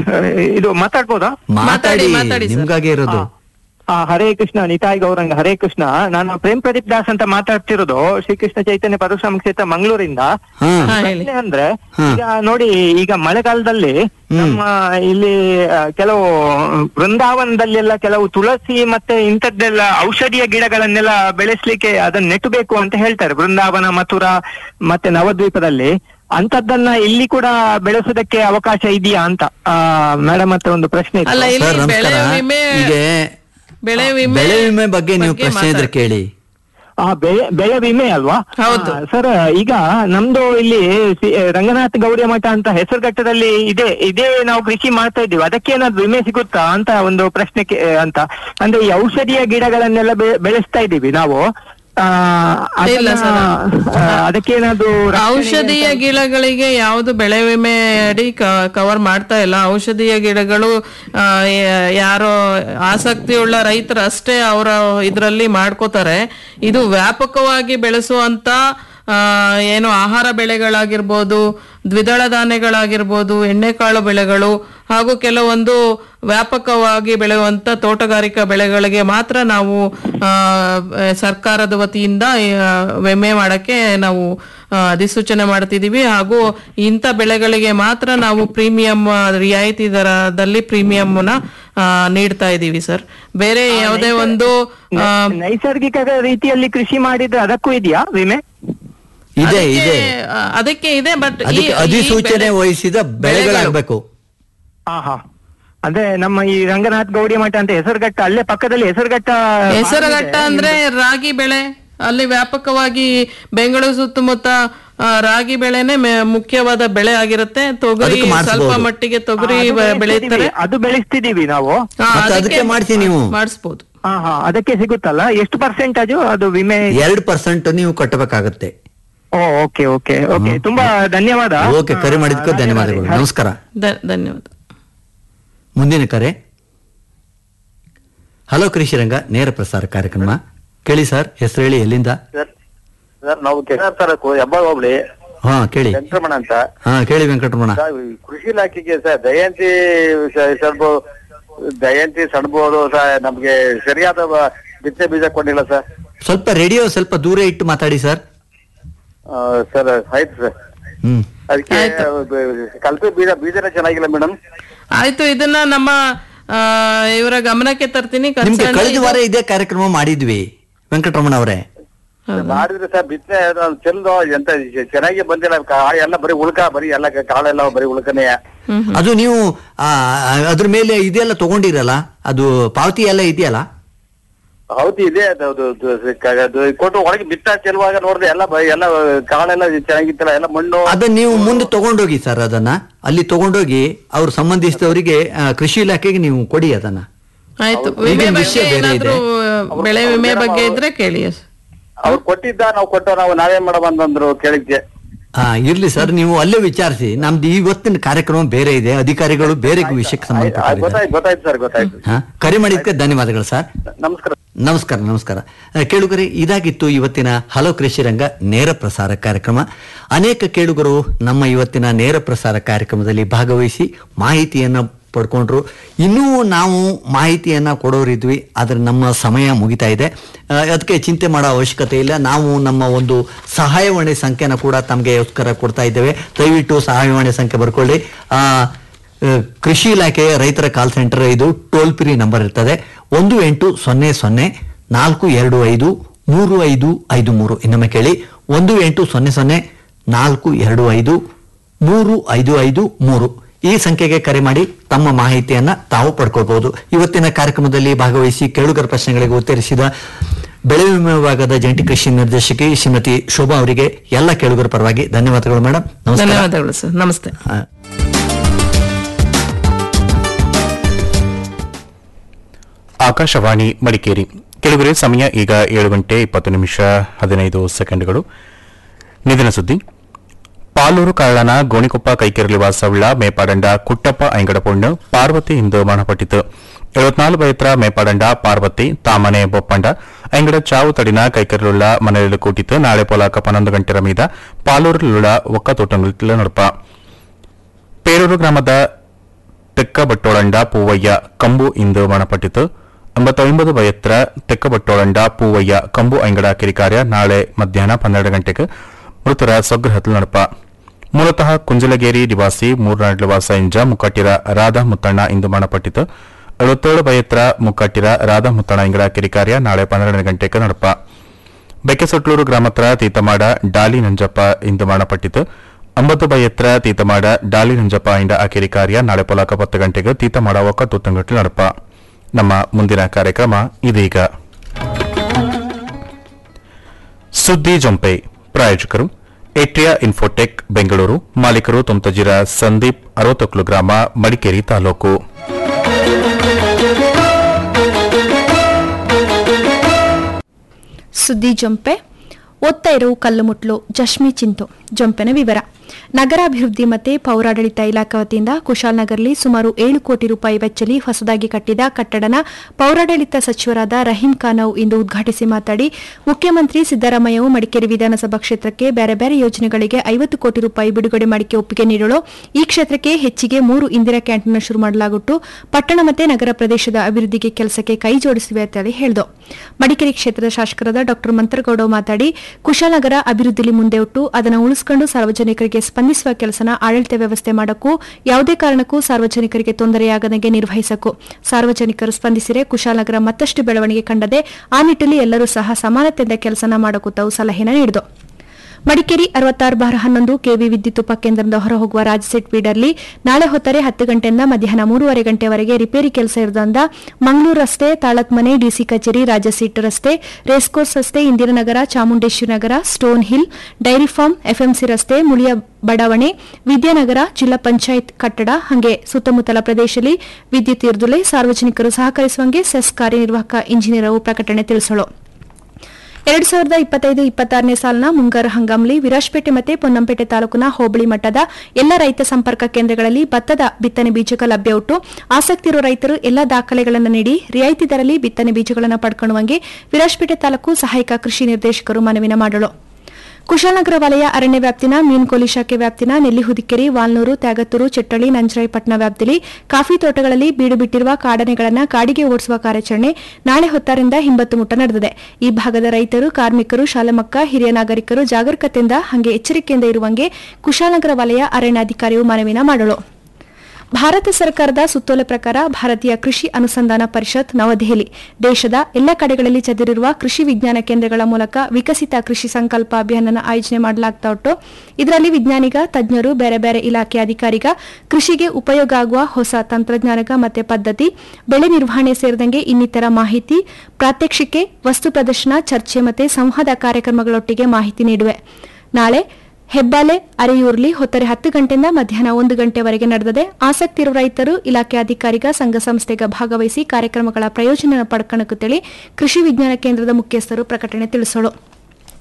ಇದು ಮಾತಾಡ್ಬೋದಾ ಮಾತಾಡಿ ಮಾತಾಡಿ ಸರ್. ನಿಮ್ಗಾಗೆ ಇರೋದು ಆ, ಹರೇ ಕೃಷ್ಣ ನಿತಾಯ್ ಗೌರಂಗ ಹರೇ ಕೃಷ್ಣ ನಾನು ಪ್ರೇಮ್ ಪ್ರದೀಪ್ ದಾಸ್ ಅಂತ ಮಾತಾಡ್ತಿರೋದು ಶ್ರೀಕೃಷ್ಣ ಚೈತನ್ಯ ಪರಶುರಾಮ ಕ್ಷೇತ್ರ ಮಂಗಳೂರಿಂದ ಹಾ ಹಾ, ಹೇಳಿ ಪ್ರಶ್ನೆ ಅಂದ್ರೆ ಹಾ. ಈಗ ನೋಡಿ ಈಗ ಮಳೆಗಾಲದಲ್ಲಿ ನಮ್ಮ ಇಲ್ಲಿ ಆ, ಕೆಲವು ಬೃಂದಾವನದಲ್ಲಿ ಎಲ್ಲ ಕೆಲವು ತುಳಸಿ ಮತ್ತೆ ಇಂಥದ್ದೆಲ್ಲ ಔಷಧೀಯ ಗಿಡಗಳನ್ನೆಲ್ಲ ಬೆಳೆಸ್ಲಿಕ್ಕೆ ಅದನ್ನ ನೆಟ್ಟಬೇಕು ಅಂತ ಹೇಳ್ತಾರೆ ಬೃಂದಾವನ ಮಥುರಾ ಮತ್ತೆ ನವದ್ವೀಪದಲ್ಲಿ ಅಂತದ್ದನ್ನ ಇಲ್ಲಿ ಕೂಡ ಬೆಳೆಸೋದಕ್ಕೆ ಅವಕಾಶ ಇದೆಯಾ ಅಂತ ಮೇಡಮ್ ಹತ್ರ ಒಂದು ಪ್ರಶ್ನೆ ಇತ್ತು. ಅಲ್ಲ ಇಲ್ಲಿ ಸರ್ ಬೆಳೆ ನಮಸ್ಕಾರ ವಿಮೆ ಈಗ ಬೆಳೆ ವಿಮೆ ಬೆಳೆ ವಿಮೆ ಬಗ್ಗೆ ನೀವು ಬಗ್ಗೆ ಪ್ರಶ್ನೆ ಇದ್ರೆ ಮಾತಾಡಿ. ಕೇಳಿ ಆ ಬೆಳೆ ಬೆಳೆ ವಿಮೆ ಅಲ್ವಾ ಹೌದು. ಆ, ಸರ್ ಈಗ ನಮ್ದು ಇಲ್ಲಿ ಸಿ- ರಂಗನಾಥ ಗೌರಿಯ ಮಠ ಅಂತ ಹೆಸರುಘಟ್ಟದಲ್ಲಿ ಇದೆ ಇದೇ ನಾವು ಕೃಷಿ ಮಾಡ್ತಾ ಇದ್ದೀವಿ ಅದಕ್ಕೆ ಏನಾದ್ರು ವಿಮೆ ಸಿಗುತ್ತಾ ಅಂತ ಒಂದು ಪ್ರಶ್ನೆ ಕೇ- ಅಂತ ಅಂದ್ರೆ ಈ ಔಷಧೀಯ ಗಿಡಗಳನ್ನೆಲ್ಲ ಬೆ- ಬೆಳೆಸ್ತಾ ಇದ್ದೀವಿ ನಾವು ಆ, ಇಲ್ಲ ಅದನ್ನ, ಸರ್. ಆ, ಅದಕ್ಕೇನಾದ್ರು ರಕ್ಷಣೆಗೆ ಔಷಧೀಯ ಅಂತ- ಗಿಡಗಳಿಗೆ ಯಾವುದು ಬೆಳೆ ವಿಮೆ ಅಡಿ ಕವರ್ ಮಾಡ್ತಾ ಇಲ್ಲ ಔಷಧೀಯ ಗಿಡಗಳು ಆ, ಯ- ಯಾರೋ ಆಸಕ್ತಿಯುಳ್ಳ ರೈತರು ಅಷ್ಟೇ ಅವರ ಇದರಲ್ಲಿ ಮಾಡ್ಕೋತಾರೆ ಇದು ವ್ಯಾಪಕವಾಗಿ ಬೆಳೆಸುವಂತ ಆ, ಏನು ಆಹಾರ ಬೆಳೆಗಳಾಗಿರ್ಬೋದು ದ್ವಿದಳ ಧಾನ್ಯಗಳಾಗಿರ್ಬೋದು ಎಣ್ಣೆಕಾಳು ಬೆಳೆಗಳು ಹಾಗೂ ಕೆಲವೊಂದು ವ್ಯಾಪಕವಾಗಿ ಬೆಳೆಯುವಂತ ತೋಟಗಾರಿಕಾ ಬೆಳೆಗಳಿಗೆ ಮಾತ್ರ ನಾವು ಆ, ಸರ್ಕಾರದ ವತಿಯಿಂದ ಆ, ವಿಮೆ ಮಾಡಕ್ಕೆ ನಾವು ಆ, ಅಧಿಸೂಚನೆ ಮಾಡ್ತಿದೀವಿ ಹಾಗೂ ಇಂಥ ಬೆಳೆಗಳಿಗೆ ಮಾತ್ರ ನಾವು ಪ್ರೀಮಿಯಂ ರಿಯಾಯಿತಿ ದರದಲ್ಲಿ ಪ್ರೀಮಿಯಂನ ನೀಡ್ತಾ ಇದ್ದೀವಿ ಸರ್ ಬೇರೆ ಯಾವುದೇ ಒಂದು ಆ, ನೈಸರ್ಗಿಕ ರೀತಿಯಲ್ಲಿ ಕೃಷಿ ಮಾಡಿದ್ರೆ ಅದಕ್ಕೂ ಇದೆಯಾ ವಿಮೆ ಇದೆ ಅದಕ್ಕೆ- ಇದೆ ಆ, ಅದಕ್ಕೆ ಇದೆ ಬಟ್ ಅದಕ್ಕೆ ಅಧಿಸೂಚನೆ ವಹಿಸಿದ ಬೆಳೆಗಳಾಗಬೇಕು ಹಾ ಹಾ ಅಂದ್ರೆ ನಮ್ಮ ಈ ರಂಗನಾಥ್ ಗೌಡಿ ಮಠ ಅಂತ ಹೆಸರುಘಟ್ಟ ಅಲ್ಲೇ ಪಕ್ಕದಲ್ಲಿ ಹೆಸರುಘಟ್ಟ ಹೆಸರುಘಟ್ಟ ಅಂದ್ರೆ ರಾಗಿ ಬೆಳೆ ಅಲ್ಲಿ ವ್ಯಾಪಕವಾಗಿ ಬೆಂಗಳೂರು ಸುತ್ತಮುತ್ತ ಆ, ರಾಗಿ ಬೆಳೆನೆ ಮೆ- ಮುಖ್ಯವಾದ ಬೆಳೆ ಆಗಿರುತ್ತೆ ತೊಗರಿ ಅದಕ್ಕೆ ಮಾಡಿಸ್ಬೋದು. ಸ್ವಲ್ಪ ಮಟ್ಟಿಗೆ ತೊಗರಿ ಅದು ಬೆ- ಬೆಳೆಸ್ತಿದೀವಿ. ಬೆಳೀತಾರೆ ಅದು ಬೆಳೆಸ್ತಿದೀವಿ ನಾವು ಹಾ, ಮತ್ತೆ ಅದಕ್ಕೆ ಮಾಡ್ಸಿ ನೀವು. ಮಾಡಿಸ್ಬೋದು ಹಾ ಹಾ ಅದಕ್ಕೆ ಸಿಗುತ್ತಲ್ಲ ಎಷ್ಟು ಪರ್ಸೆಂಟೇಜ್ ಅದು ವಿಮೆ ಎರಡು ಪರ್ಸೆಂಟ್ ನೀವು ಕಟ್ಟಬೇಕಾಗತ್ತೆ ಓ ಓಕೆ ಓಕೆ ಓಕೆ ತುಂಬಾ ಧನ್ಯವಾದ ಓಕೆ ಕರೆ ಮಾಡಿದ್ಕೋ ಧನ್ಯವಾದಗಳು ನಮಸ್ಕಾರ ಧ- ಧನ್ಯವಾದ ಮುಂದಿನ ಕರೆ ಹಲೋ ಕೃಷಿ ರಂಗ ನೇರ ಪ್ರಸಾರ ಕಾರ್ಯಕ್ರಮ ಕೇಳಿ ಸರ್ ಹೆಸರು ಹೇಳಿ ಎಲ್ಲಿಂದ ಸರ್ ಸರ್ ನಾವು ಕೆನಾರ್ ತಾಲೂಕು ಹೆಬ್ಬಾಳ್ ಹೋಬಳಿ ಹಾ ಕೇಳಿ ವೆಂಕಟರಮಣ ಅಂತ ಹಾ ಕೇಳಿ ವೆಂಕಟರಮಣ ಸರ್, ಕೃಷಿ ಇಲಾಖೆಗೆ ಸರ್ ದಯಂತಿ ಸ- ಸಣ್ಬು ದಯಂತಿ ಸಣ್ಬೋದು ಸರ್ ನಮ್ಗೆ ಸರಿಯಾದ ಬ- ಬಿತ್ತನೆ ಬೀಜ ಕೊಟ್ಟಿಲ್ಲ ಸರ್ ಸ್ವಲ್ಪ ರೇಡಿಯೋ ಸ್ವಲ್ಪ ದೂರ ಇಟ್ಟು ಮಾತಾಡಿ ಸರ್ ಆ, ಸರ್ ಆಯ್ತು ಸರ್ ಹ್ಮ್ ಅದಕ್ಕೆ ಬ- ಕಲ್ಪೆ ಬೀಜ ಬೀಜನೇ ಚೆನ್ನಾಗಿಲ್ಲ ಮೇಡಮ್ ಆಯ್ತು ಇದನ್ನ ನಮ್ಮ ಆ, ಇವರ ಗಮನಕ್ಕೆ ತರ್ತೀನಿ ನಿಮ್ಗೆ concern ಕಳೆದ ಇದು- ವಾರ ಇದೇ ಕಾರ್ಯಕ್ರಮ ಮಾಡಿದ್ವಿ ವೆಂಕಟರಮಣ ಅವರೇ ಮಾಡಿದ್ರೆ ಸರ್ ಬಿತ್ತನೆ ಅದು ಚೆಲ್ದು ಎಂತ ಚೆನ್ನಾಗಿ ಬಂದಿಲ್ಲ ಕಾಳು ಎಲ್ಲ ಬರೀ ಉಳ್ಕ ಬರೀ ಎಲ್ಲ ಕಾಳೆಲ್ಲ ಬರೀ ಉಳ್ಕನೇ ಅದು ನೀವು ಆ, ಅದ್ರ ಮೇಲೆ ಇದೆಲ್ಲ ತಗೊಂಡಿರಲ್ಲ ಅದು ಪಾವತಿ ಎಲ್ಲ ಇದೆಯಲ್ಲ ಹೌದು ಇದೆ ಅದು ಅದು- ಅದು ಕ- ಅದು ಕೊಟ್ಟು ಒಳಗೆ ಬಿತ್ತ ಚೆಲ್ಲುವಾಗ ನೋಡಿದ್ರೆ ಎಲ್ಲ ಬ- ಎಲ್ಲ ಕಾಳೆಲ್ಲ ಚೆನ್ನಾಗಿತ್ತಲ್ಲ ಎಲ್ಲ ಮಣ್ಣು ಅದನ್ನ ನೀವು ಮುಂದೆ ತಗೊಂಡೋಗಿ ಸರ್ ಅದನ್ನ ಅಲ್ಲಿ ತಗೊಂಡೋಗಿ ಅವ್ರ ಸಂಬಂಧಿಸಿದವರಿಗೆ ಆ, ಕೃಷಿ ಇಲಾಖೆಗೆ ನೀವು ಕೊಡಿ ಅದನ್ನ ಆಯ್ತು ಈಗಿನ ವಿಮೆ ಬಗ್ಗೆ ವಿಷಯ ಬೇರೆ ಏನಾದ್ರೂ ಬೆಳೆ ವಿಮೆ ಬಗ್ಗೆ ಇದ್ರೆ ಕೇಳಿ ಅವ್ರು ಕೊಟ್ಟಿದ್ದ ನಾವು ಕೊಟ್ಟು ನಾವು ನಾವೇನ್ ಮಾಡೋ ಅಂತಂದ್ರು ಕೇಳಿದ್ದೆ ಆ, ಇರ್ಲಿ ಸರ್ ನೀವು ಅಲ್ಲೇ ವಿಚಾರಿಸಿ ನಮ್ದು ಇವತ್ತಿನ ಕಾರ್ಯಕ್ರಮ ಬೇರೆ ಇದೆ ಅಧಿಕಾರಿಗಳು ಬೇರೆ ವಿಷಯಕ್ಕೆ ಸಂಬಂಧಪಟ್ಟಿದ್ದಾರೆ ಗೊತ್ತಾಯ್ತು ಗೊತ್ತಾಯ್ತು ಸರ್ ಗೊತ್ತಾಯ್ತು ಹಾ ಕರೆ ಮಾಡಿದ್ದಕ್ಕೆ ಧನ್ಯವಾದಗಳು ಸರ್ ನಮಸ್ಕಾರ ನಮಸ್ಕಾರ ನಮಸ್ಕಾರ ಆ, ಕೇಳುಗರೆ ಇದಾಗಿತ್ತು ಇವತ್ತಿನ ಹಲೋ ಕೃಷಿ ರಂಗ ನೇರ ಪ್ರಸಾರ ಕಾರ್ಯಕ್ರಮ ಅನೇಕ ಕೇಳುಗರು ನಮ್ಮ ಇವತ್ತಿನ ನೇರ ಪ್ರಸಾರ ಕಾರ್ಯಕ್ರಮದಲ್ಲಿ ಭಾಗವಹಿಸಿ ಮಾಹಿತಿಯನ್ನು ಪಡ್ಕೊಂಡ್ರು ಇನ್ನೂ ನಾವು ಮಾಹಿತಿಯನ್ನು ಕೊಡೋರಿದ್ವಿ ಆದರೆ ನಮ್ಮ ಸಮಯ ಮುಗಿತಾ ಇದೆ ಆ, ಅದಕ್ಕೆ ಚಿಂತೆ ಮಾಡೋ ಅವಶ್ಯಕತೆ ಇಲ್ಲ ನಾವು ನಮ್ಮ ಒಂದು ಸಹಾಯವಾಣಿ ಸಂಖ್ಯೆನ ಕೂಡ ತಮಗೆ ಉತ್ತರ ಕೊಡ್ತಾ ಇದ್ದೇವೆ ದಯವಿಟ್ಟು ಸಹಾಯವಾಣಿ ಸಂಖ್ಯೆ ಬರ್ಕೊಳ್ಳಿ ಆ, ಆ, ಕೃಷಿ ಇಲಾಖೆಯ ರೈತರ ಕಾಲ್ ಸೆಂಟರ್ ಇದು ಟೋಲ್ ಫ್ರೀ ನಂಬರ್ ಇರ್ತದೆ ಒಂದು ಎಂಟು ಸೊನ್ನೆ ಸೊನ್ನೆ ನಾಲ್ಕು ಎರಡು ಐದು ಮೂರು ಐದು ಐದು ಮೂರು ಇನ್ನೊಮ್ಮೆ ಕೇಳಿ ಒಂದು ಎಂಟು ಸೊನ್ನೆ ಸೊನ್ನೆ ನಾಲ್ಕು ಎರಡು ಐದು ಮೂರು ಐದು ಐದು ಮೂರು ಈ ಸಂಖ್ಯೆಗೆ ಕರೆ ಮಾಡಿ ತಮ್ಮ ಮಾಹಿತಿಯನ್ನ ತಾವು ಪಡ್ಕೊಳ್ಬಹುದು ಇವತ್ತಿನ ಕಾರ್ಯಕ್ರಮದಲ್ಲಿ ಭಾಗವಹಿಸಿ ಕೇಳುಗರ ಪ್ರಶ್ನೆಗಳಿಗೆ ಉತ್ತರಿಸಿದ ಬೆಳೆ ವಿಮೆ ವಿಭಾಗದ ಜಂಟಿ ಕೃಷಿ ನಿರ್ದೇಶಕಿ ಶ್ರೀಮತಿ ಶೋಭಾ ಅವರಿಗೆ ಎಲ್ಲ ಕೇಳುಗರ ಪರವಾಗಿ ಧನ್ಯವಾದಗಳು ಮೇಡಮ್ ನಮಸ್ಕಾರ ಧನ್ಯವಾದಗಳು ಸರ್ ನಮಸ್ತೆ ಆ, ಆಕಾಶವಾಣಿ ಮಡಿಕೇರಿ ಕೆಲವರೆ ಸಮಯ ಈಗ ಏಳು ಗಂಟೆ ಇಪ್ಪತ್ತು ನಿಮಿಷ ಹದಿನೈದು ಸೆಕೆಂಡ್ಗಳು ನಿಧನ ಸುದ್ದಿ ಪಾಲೂರು ಕಾರಳನ ಗೋಣಿಕೊಪ್ಪ ಕೈಕೆರಳಿ ವಾಸವುಳ್ಳ ಮೇಪಾಡಂಡ ಕುಟ್ಟಪ್ಪ ಐಂಗಡಪೊಣ್ಣು ಪಾರ್ವತಿ ಇಂದು ಮರಣಪಟ್ಟಿತು ಎಳುವತ್ನಾಲ್ಕು ಬೈತ್ರ ಮೇಪಾಡಂಡ ಪಾರ್ವತಿ ತಾಮನೆ ಬೊಪ್ಪಂಡ ಐಂಗಡ ಚಾವು ತಡಿನ ಕೈಕೆರಳುಳ್ಳ ಮನೆಯಲ್ಲಿ ಕೂಟಿತು ನಾಳೆ ಪೊಲಾಕ ಪನ್ನೊಂದು ಗಂಟೆರ ಮೀದ ಪಾಲೂರಿലുള്ള ಒಕ್ಕತೋಟಂಗುಲ ನಡುಪ ಪೇರೂರು ಗ್ರಾಮದ ತೆಕ್ಕಬಟ್ಟೋಳಂಡ ಪೂವಯ್ಯ ಕಂಬು ಇಂದು ಮರಣಪಟ್ಟಿತು ಎಂಬತ್ತೊಂಬತ್ತು ಬಯತ್ರ ತೆಕ್ಕಬಟ್ಟೋಳಂಡ ಪೂವಯ್ಯ ಕಂಬು ಐಂಗಡ ಕಿರಿಕಾರ್ಯ ನಾಳೆ ಮಧ್ಯಾಹ್ನ ಪನ್ನೆರಡು ಗಂಟೆಗೆ ಮೃತರ ಸ್ವಗೃಹത്തിൽ ನಡಪ ಮೂಲತಃ ಕುಂಜಲಗೇರಿ ನಿವಾಸಿ ಮೂರ್ನಾಡ್ಲ ವಾಸ ಇಂಜ ಮುಕ್ಕಟ್ಟಿರ ರಾಧಾ ಮುತ್ತಣ್ಣ ಇಂದು ಮರಣಪಟ್ಟಿತು ಅರವತ್ತೇಳು ಬಯತ್ರ ಮುಕ್ಕಟ್ಟಿರ ರಾಧಾ ಮುತ್ತಣ್ಣ ಇಂಗಡ ಕಿರಿಕಾರ್ಯ ನಾಳೆ ಪನ್ನೆರಡು ಗಂಟೆಗೆ ನಡಪ ಬೆಕ್ಕಸೊಟ್ಲೂರು ಗ್ರಾಮತ್ರ ತೀತಮಾಡ ಡಾಲಿ ನಂಜಪ್ಪ ಇಂದು ಮರಣಪಟ್ಟಿತು ಅಂಬತ್ತು ಬೈ ಎತ್ತರ ತೀತಮಾಡ ಡಾಲಿ ನಂಜಪ್ಪ ಇಂಡ ಅಕಿರಿ ಕಾರ್ಯ ನಾಳೆ ಪೊಲಾಕ ಪತ್ತು ಗಂಟೆಗೆ ತೀತಮಾಡ ಒಕ್ಕತ್ತು ತಂಗಟ್ಟು ನಡಪ ನಮ್ಮ ಮುಂದಿನ ಕಾರ್ಯಕ್ರಮ ಇದೀಗ ಸುದ್ದಿ ಜಂಪೆ ಪ್ರಾಯೋಜಕರು ಏಟ್ರಿಯಾ ಇನ್ಫೋಟೆಕ್ ಬೆಂಗಳೂರು ಮಾಲೀಕರು ತುಮತಜಿರ ಸಂದೀಪ್ ಅರವತ್ತೊಕ್ಲು ಗ್ರಾಮ ಮಡಿಕೇರಿ ತಾಲೂಕು ಸುದ್ದಿ ಜಂಪೆ ಓದ್ತಾ ಇರೋ ಕಲ್ಲು ಮುಟ್ಲು ಜಶ್ಮಿ ಚಿಂತು ಜಂಪೆನ ವಿವರ ನಗರಾಭಿವೃದ್ಧಿ ಮತ್ತೆ ಪೌರಾಡಳಿತ ಇಲಾಖೆ ವತಿಯಿಂದ ಕುಶಾಲನಗರ್ಲಿ ಸುಮಾರು ಏಳು ಕೋಟಿ ರೂಪಾಯಿ ವೆಚ್ಚಲಿ ಹೊಸದಾಗಿ ಕಟ್ಟಿದ ಕಟ್ಟಡನ ಪೌರಾಡಳಿತ ಸಚಿವರಾದ ರಹೀಂ ಖಾನವ್ ಇಂದು ಉದ್ಘಾಟಿಸಿ ಮಾತಾಡಿ ಮುಖ್ಯಮಂತ್ರಿ ಸಿದ್ದರಾಮಯ್ಯವು ಮಡಿಕೇರಿ ವಿಧಾನಸಭಾ ಕ್ಷೇತ್ರಕ್ಕೆ ಬೇರೆ ಬೇರೆ ಯೋಜನೆಗಳಿಗೆ ಐವತ್ತು ಕೋಟಿ ರೂಪಾಯಿ ಬಿಡುಗಡೆ ಮಾಡಿಕೆ ಒಪ್ಪಿಗೆ ನೀಡಲು ಈ ಕ್ಷೇತ್ರಕ್ಕೆ ಹೆಚ್ಚಿಗೆ ಮೂರು ಇಂದಿರಾ ಕ್ಯಾಂಟೀನ್ ಶುರು ಮಾಡಲಾಗುಟ್ಟು ಪಟ್ಟಣ ಮತ್ತೆ ನಗರ ಪ್ರದೇಶದ ಅಭಿವೃದ್ಧಿಗೆ ಕೆಲಸಕ್ಕೆ ಕೈ ಜೋಡಿಸಿವೆ ಅಂತ ಹೇಳಿ ಹೇಳಿದು ಮಡಿಕೇರಿ ಕ್ಷೇತ್ರದ ಶಾಸಕರಾದ ಡಾ ಮಂತ್ರಗೌಡ ಮಾತಾಡಿ ಕುಶಾಲನಗರ ಅಭಿವೃದ್ಧಿಲಿ ಮುಂದೆ ಉಟ್ಟು ಅದನ್ನು ಉಳಿಸಿಕೊಂಡು ಸಾರ್ವಜನಿಕರಿಗೆ ಸ್ಪಂದಿಸುವ ಕೆಲಸನ ಆಡಳಿತ ವ್ಯವಸ್ಥೆ ಮಾಡಕ್ಕೂ ಯಾವುದೇ ಕಾರಣಕ್ಕೂ ಸಾರ್ವಜನಿಕರಿಗೆ ತೊಂದರೆಯಾಗದಂಗೆ ನಿರ್ವಹಿಸಕು ಸಾರ್ವಜನಿಕರು ಸ್ಪಂದಿಸಿರೆ ಕುಶಾಲನಗರ ಮತ್ತಷ್ಟು ಬೆಳವಣಿಗೆ ಕಂಡದೆ ಆ ನಿಟ್ಟಿನಲ್ಲಿ ಎಲ್ಲರೂ ಸಹ ಸಮಾನತೆಯಿಂದ ಕೆಲಸನ ಮಾಡಕ್ಕೂ ತಾವು ಸಲಹೆನ ನೀಡಿದು ಮಡಿಕೇರಿ ಅರವತ್ತಾರು ಬಾರ್ ಹನ್ನೊಂದು ಕೆವಿ ವಿದ್ಯುತ್ ಉಪಕೇಂದ್ರದಿಂದ ಹೊರಹೋಗುವ ರಾಜಸೆಟ್ ಫೀಡರ್ಲಿ ನಾಳೆ ಹೊತ್ತರೆ ಹತ್ತು ಗಂಟೆಯಿಂದ ಮಧ್ಯಾಹ್ನ ಮೂರುವರೆ ಗಂಟೆವರೆಗೆ ರಿಪೇರಿ ಕೆಲಸ ಇರೋದ್ರಿಂದ ಮಂಗಳೂರು ರಸ್ತೆ ತಾಳತ್ಮನೆ ಡಿಸಿ ಕಚೇರಿ ರಾಜಸೀಟ್ ರಸ್ತೆ ರೇಸ್ಕೋರ್ಸ್ ರಸ್ತೆ Indiranagar Chamundeshwari Nagar stone hill dairy farm FMC ರಸ್ತೆ ಮುಳಿಯ ಬಡಾವಣೆ ವಿದ್ಯಾನಗರ ಜಿಲ್ಲಾ ಪಂಚಾಯತ್ ಕಟ್ಟಡ ಹಾಗೆ ಸುತ್ತಮುತ್ತಲ ಪ್ರದೇಶದಲ್ಲಿ ವಿದ್ಯುತ್ ಇರ್ದುಲೆ ಸಾರ್ವಜನಿಕರು ಸಹಕರಿಸುವಂಗೆ ಸೆಸ್ ಕಾರ್ಯನಿರ್ವಾಹಕ ಇಂಜಿನಿಯರ್ ಅವು ಪ್ರಕಟಣೆ ತಿಳಿಸಲು ಎರಡ್ ಸಾವಿರದ ಇಪ್ಪತ್ತೈದು ಇಪ್ಪತ್ತಾರನೇ ಸಾಲಿನ ಮುಂಗಾರು ಹಂಗಾಮ್ಲಿ ವಿರಾಜಪೇಟೆ ಮತ್ತು ಪೊನ್ನಂಪೇಟೆ ತಾಲೂಕಿನ ಹೋಬಳಿ ಮಟ್ಟದ ಎಲ್ಲ ರೈತ ಸಂಪರ್ಕ ಕೇಂದ್ರಗಳಲ್ಲಿ ಭತ್ತದ ಬಿತ್ತನೆ ಬೀಜಗಳು ಲಭ್ಯ ಉಂಟು ಆಸಕ್ತಿ ಇರುವ ರೈತರು ಎಲ್ಲ ದಾಖಲೆಗಳನ್ನು ನೀಡಿ ರಿಯಾಯಿತಿ ದರದಲ್ಲಿ ಬಿತ್ತನೆ ಬೀಜಗಳನ್ನು ಪಡ್ಕೊಳ್ಳುವಂಗೆ ವಿರಾಜಪೇಟೆ ತಾಲೂಕು ಸಹಾಯಕ ಕೃಷಿ ನಿರ್ದೇಶಕರು ಮನವಿನ ಮಾಡಲು ಕುಶಾಲನಗರ ವಲಯ ಅರಣ್ಯ ವ್ಯಾಪ್ತಿನ ಮೀನ್ಕೋಲಿ ಶಾಖೆ ವ್ಯಾಪ್ತಿನ ನೆಲ್ಲಿಹುದಿಕೆರೆ ವಾಲ್ನೂರು ತ್ಯಾಗತ್ತೂರು ಚಿಟ್ಟಳ್ಳಿ ನಂಜರಾಯಪಟ್ಟಣ ವ್ಯಾಪ್ತಿಯಲ್ಲಿ ಕಾಫಿ ತೋಟಗಳಲ್ಲಿ ಬೀಡು ಬಿಟ್ಟಿರುವ ಕಾಡನೆಗಳನ್ನು ಕಾಡಿಗೆ ಓಡಿಸುವ ಕಾರ್ಯಾಚರಣೆ ನಾಳೆ ಹೊತ್ತಾರಿಂದ ಹಿಂಬತ್ತು ಮುಟ್ಟ ನಡೆದಿದೆ ಈ ಭಾಗದ ರೈತರು ಕಾರ್ಮಿಕರು ಶಾಲೆ ಮಕ್ಕ ಹಿರಿಯ ನಾಗರಿಕರು ಜಾಗರೂಕತೆಯಿಂದ ಹಾಗೆ ಎಚ್ಚರಿಕೆಯಿಂದ ಇರುವಂಗೆ ಕುಶಾಲನಗರ ವಲಯ ಅರಣ್ಯಾಧಿಕಾರಿಯು ಮನವಿನ ಮಾಡಲು ಭಾರತ ಸರ್ಕಾರದ ಸುತ್ತೋಲೆ ಪ್ರಕಾರ ಭಾರತೀಯ ಕೃಷಿ ಅನುಸಂಧಾನ ಪರಿಷತ್ ನವದೆಹಲಿ ದೇಶದ ಎಲ್ಲ ಕಡೆಗಳಲ್ಲಿ ಚದುರಿರುವ ಕೃಷಿ ವಿಜ್ಞಾನ ಕೇಂದ್ರಗಳ ಮೂಲಕ ವಿಕಸಿತ ಕೃಷಿ ಸಂಕಲ್ಪ ಅಭಿಯಾನ ಆಯೋಜನೆ ಮಾಡಲಾಗ್ತಾ ಉಂಟು ಇದರಲ್ಲಿ ವಿಜ್ಞಾನಿಗ ತಜ್ಞರು ಬೇರೆ ಬೇರೆ ಇಲಾಖೆ ಅಧಿಕಾರಿಗ ಕೃಷಿಗೆ ಉಪಯೋಗ ಆಗುವ ಹೊಸ ತಂತ್ರಜ್ಞಾನಗ ಮತ್ತೆ ಪದ್ಧತಿ ಬೆಳೆ ನಿರ್ವಹಣೆ ಸೇರಿದಂಗೆ ಇನ್ನಿತರ ಮಾಹಿತಿ ಪ್ರಾತ್ಯಕ್ಷಿಕೆ ವಸ್ತು ಪ್ರದರ್ಶನ ಚರ್ಚೆ ಮತ್ತೆ ಸಂವಾದ ಕಾರ್ಯಕ್ರಮಗಳೊಟ್ಟಿಗೆ ಮಾಹಿತಿ ನೀಡುವೆ ನಾಳೆ ಹೆಬ್ಬಾಲೆ ಅರೆಯೂರ್ಲಿ ಹೊತ್ತರೆ ಹತ್ತು ಗಂಟೆಯಿಂದ ಮಧ್ಯಾಹ್ನ ಒಂದು ಗಂಟೆವರೆಗೆ ನಡೆದಿದೆ ಆಸಕ್ತಿ ಇರುವ ರೈತರು ಇಲಾಖೆ ಅಧಿಕಾರಿಗ ಸಂಘ ಸಂಸ್ಥೆಗ ಭಾಗವಹಿಸಿ ಕಾರ್ಯಕ್ರಮಗಳ ಪ್ರಯೋಜನ ಪಡ್ಕಣಕ್ಕಂತೇಳಿ ಕೃಷಿ ವಿಜ್ಞಾನ ಕೇಂದ್ರದ ಮುಖ್ಯಸ್ಥರು ಪ್ರಕಟಣೆ ತಿಳಿಸಲು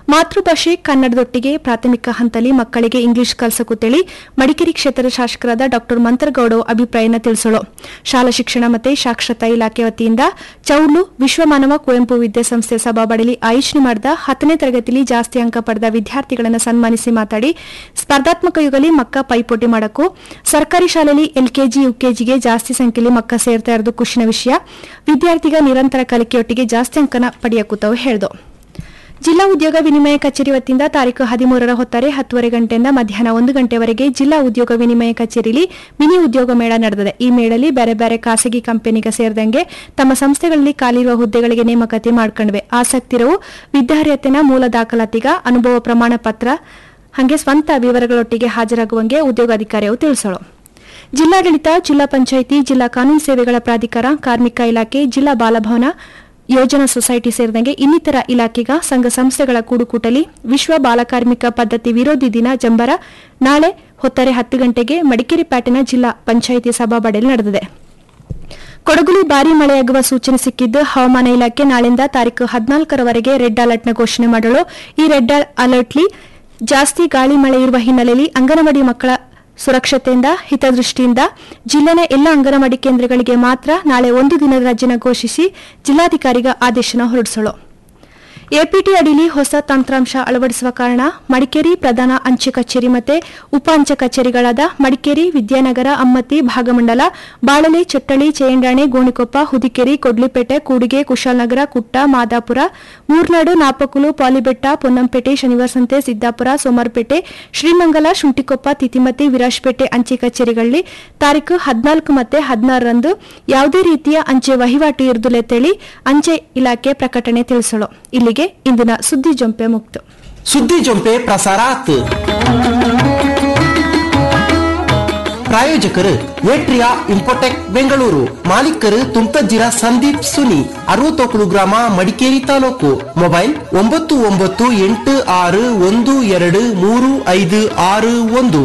ಮಾತೃಭಾಷೆ ಕನ್ನಡದೊಟ್ಟಿಗೆ ಪ್ರಾಥಮಿಕ ಹಂತದಲ್ಲಿ ಮಕ್ಕಳಿಗೆ ಇಂಗ್ಲಿಷ್ ಕಲಿಸಕುತ್ತೇಳಿ ಮಡಿಕೇರಿ ಕ್ಷೇತ್ರದ ಶಾಸಕರಾದ ಡಾ ಮಂತ್ರಗೌಡ ಅಭಿಪ್ರಾಯನ ತಿಳಿಸಲು ಶಾಲಾ ಶಿಕ್ಷಣ ಮತ್ತು ಸಾಕ್ಷರತಾ ಇಲಾಖೆ ವತಿಯಿಂದ ಚೌಲು ವಿಶ್ವಮಾನವ ಕುವೆಂಪು ವಿದ್ಯಾಸಂಸ್ಥೆ ಸಭಾಬಡಲಿ ಆಯೋಜನೆ ಮಾಡಿದ ಹತ್ತನೇ ತರಗತಿಯಲ್ಲಿ ಜಾಸ್ತಿ ಅಂಕ ಪಡೆದ ವಿದ್ಯಾರ್ಥಿಗಳನ್ನು ಸನ್ಮಾನಿಸಿ ಮಾತಾಡಿ ಸ್ಪರ್ಧಾತ್ಮಕ ಯುಗದಲ್ಲಿ ಮಕ್ಕ ಪೈಪೋಟಿ ಮಾಡಕ್ಕೂ ಸರ್ಕಾರಿ ಶಾಲೆಯಲ್ಲಿ ಎಲ್ಕೆಜಿ ಯುಕೆಜಿಗೆ ಜಾಸ್ತಿ ಸಂಖ್ಯೆಯಲ್ಲಿ ಮಕ್ಕ ಸೇರ್ತಾ ಇರೋದು ಖುಷಿನ ವಿಷಯ ವಿದ್ಯಾರ್ಥಿಗ ನಿರಂತರ ಕಲಿಕೆಯೊಟ್ಟಿಗೆ ಜಾಸ್ತಿ ಅಂಕನ ಪಡೆಯಕೂತಾವು ಹೇಳ್ದು ಜಿಲ್ಲಾ ಉದ್ಯೋಗ ವಿನಿಮಯ ಕಚೇರಿ ವತಿಯಿಂದ ತಾರೀಕು ಹದಿಮೂರರ ಹೊತ್ತಾರೆ ಹತ್ತುವರೆ ಗಂಟೆಯಿಂದ ಮಧ್ಯಾಹ್ನ ಒಂದು ಗಂಟೆವರೆಗೆ ಜಿಲ್ಲಾ ಉದ್ಯೋಗ ವಿನಿಮಯ ಕಚೇರಿಯಲ್ಲಿ ಮಿನಿ ಉದ್ಯೋಗ ಮೇಳ ನಡೆದಿದೆ ಈ ಮೇಳಲ್ಲಿ ಬೇರೆ ಬೇರೆ ಖಾಸಗಿ ಕಂಪನಿಗೆ ಸೇರಿದಂಗೆ ತಮ್ಮ ಸಂಸ್ಥೆಗಳಲ್ಲಿ ಖಾಲಿರುವ ಹುದ್ದೆಗಳಿಗೆ ನೇಮಕಾತಿ ಮಾಡ್ಕೊಂಡಿವೆ ಆಸಕ್ತಿರವು ವಿದ್ಯಾರ್ಹತೆನ ಮೂಲ ದಾಖಲಾತಿಗ ಅನುಭವ ಪ್ರಮಾಣ ಪತ್ರ ಹಾಗೆ ಸ್ವಂತ ವಿವರಗಳೊಟ್ಟಿಗೆ ಹಾಜರಾಗುವಂಗೆ ಉದ್ಯೋಗಾಧಿಕಾರಿಯು ತಿಳಿಸಲು ಜಿಲ್ಲಾಡಳಿತ ಜಿಲ್ಲಾ ಪಂಚಾಯಿತಿ ಜಿಲ್ಲಾ ಕಾನೂನು ಸೇವೆಗಳ ಪ್ರಾಧಿಕಾರ ಕಾರ್ಮಿಕ ಇಲಾಖೆ ಜಿಲ್ಲಾ ಬಾಲಭವನ ಯೋಜನಾ ಸೊಸೈಟಿ ಸೇರಿದಂಗೆ ಇನ್ನಿತರ ಇಲಾಖೆಗ ಸಂಘ ಸಂಸ್ಥೆಗಳ ಕೂಡುಕೂಟಲಿ ವಿಶ್ವ ಬಾಲಕಾರ್ಮಿಕ ಪದ್ಧತಿ ವಿರೋಧಿ ದಿನ ಜಂಬರ ನಾಳೆ ಹೊತ್ತರೆ ಹತ್ತು ಗಂಟೆಗೆ ಮಡಿಕೇರಿ ಪ್ಯಾಟಿನ ಜಿಲ್ಲಾ ಪಂಚಾಯಿತಿ ಸಭಾಬಡಲಿ ನಡೆದಿದೆ ಕೊಡಗುಲಿ ಭಾರೀ ಮಳೆಯಾಗುವ ಸೂಚನೆ ಸಿಕ್ಕಿದ್ದು ಹವಾಮಾನ ಇಲಾಖೆ ನಾಳೆಯಿಂದ ತಾರೀಕು ಹದಿನಾಲ್ಕರವರೆಗೆ ರೆಡ್ ಅಲರ್ಟ್ನ ಘೋಷಣೆ ಮಾಡಲು ಈ ರೆಡ್ ಅಲರ್ಟ್ಲಿ ಜಾಸ್ತಿ ಗಾಳಿ ಮಳೆ ಇರುವ ಹಿನ್ನೆಲೆಯಲ್ಲಿ ಅಂಗನವಾಡಿ ಮಕ್ಕಳ ಸುರಕ್ಷತೆಯಿಂದ ಹಿತದೃಷ್ಟಿಯಿಂದ ಜಿಲ್ಲೆನ ಎಲ್ಲ ಅಂಗನವಾಡಿ ಕೇಂದ್ರಗಳಿಗೆ ಮಾತ್ರ ನಾಳೆ ಒಂದು ದಿನದ ರಜೆನ ಘೋಷಿಸಿ ಜಿಲ್ಲಾಧಿಕಾರಿಗ ಆದೇಶನ ಹೊರಡಿಸಲು ಎಪಿಟಿ ಅಡಿಲಿ ಹೊಸ ತಂತ್ರಾಂಶ ಅಳವಡಿಸುವ ಕಾರಣ ಮಡಿಕೇರಿ ಪ್ರಧಾನ ಅಂಚೆ ಕಚೇರಿ ಮತ್ತು ಉಪ ಅಂಚೆ ಕಚೇರಿಗಳಾದ ಮಡಿಕೇರಿ ವಿದ್ಯಾನಗರ ಅಮ್ಮತ್ತಿ ಭಾಗಮಂಡಲ ಬಾಳಲೆ ಚಟ್ಟಳಿ ಚೇಂಡಾಣೆ ಗೋಣಿಕೊಪ್ಪ ಹುದಿಕೇರಿ ಕೊಡ್ಲಿಪೇಟೆ ಕೂಡಿಗೆ ಕುಶಾಲನಗರ ಕುಟ್ಟ ಮಾದಾಪುರ ಮೂರ್ನಾಡು ನಾಪಕುಲು ಪಾಲಿಬೆಟ್ಟ ಪೊನ್ನಂಪೇಟೆ ಶನಿವಾರ ಸಂತೆ ಸಿದ್ದಾಪುರ ಸೋಮವಾರಪೇಟೆ ಶ್ರೀಮಂಗಲ ಶುಂಟಿಕೊಪ್ಪ ತಿತಿಮತಿ ವಿರಾಜಪೇಟೆ ಅಂಚೆ ಕಚೇರಿಗಳಲ್ಲಿ ತಾರೀಕು ಹದಿನಾಲ್ಕು ಮತ್ತು ಹದಿನಾರರಂದು ಯಾವುದೇ ರೀತಿಯ ಅಂಚೆ ವಹಿವಾಟು ಇರುದಿಲ್ಲ ಅಂಚೆ ಇಲಾಖೆ ಪ್ರಕಟಣೆ ತಿಳಿಸಲು ಇಲ್ಲಿಗೆ ಇಂದಿನ ಸುದ್ದಿ ಜೊಂಪೆ ಮುಕ್ತು ಸುದ್ದಿ ಜೊಂಪೆ ಪ್ರಸಾರಾತ್ ಪ್ರಾಯೋಜಕರು ಏಟ್ರಿಯಾ ಇಂಪೋಟೆಕ್ ಬೆಂಗಳೂರು ಮಾಲೀಕರು ತುಮ್ತಜ್ಜಿರ ಸಂದೀಪ್ ಸುನಿ ಅರವತ್ತೊಕ್ಕಳು ಗ್ರಾಮ ಮಡಿಕೇರಿ ತಾಲೂಕು ಮೊಬೈಲ್ ಒಂಬತ್ತು ಒಂಬತ್ತು ಎಂಟು ಆರು ಒಂದು ಎರಡು ಮೂರು ಐದು ಆರು ಒಂದು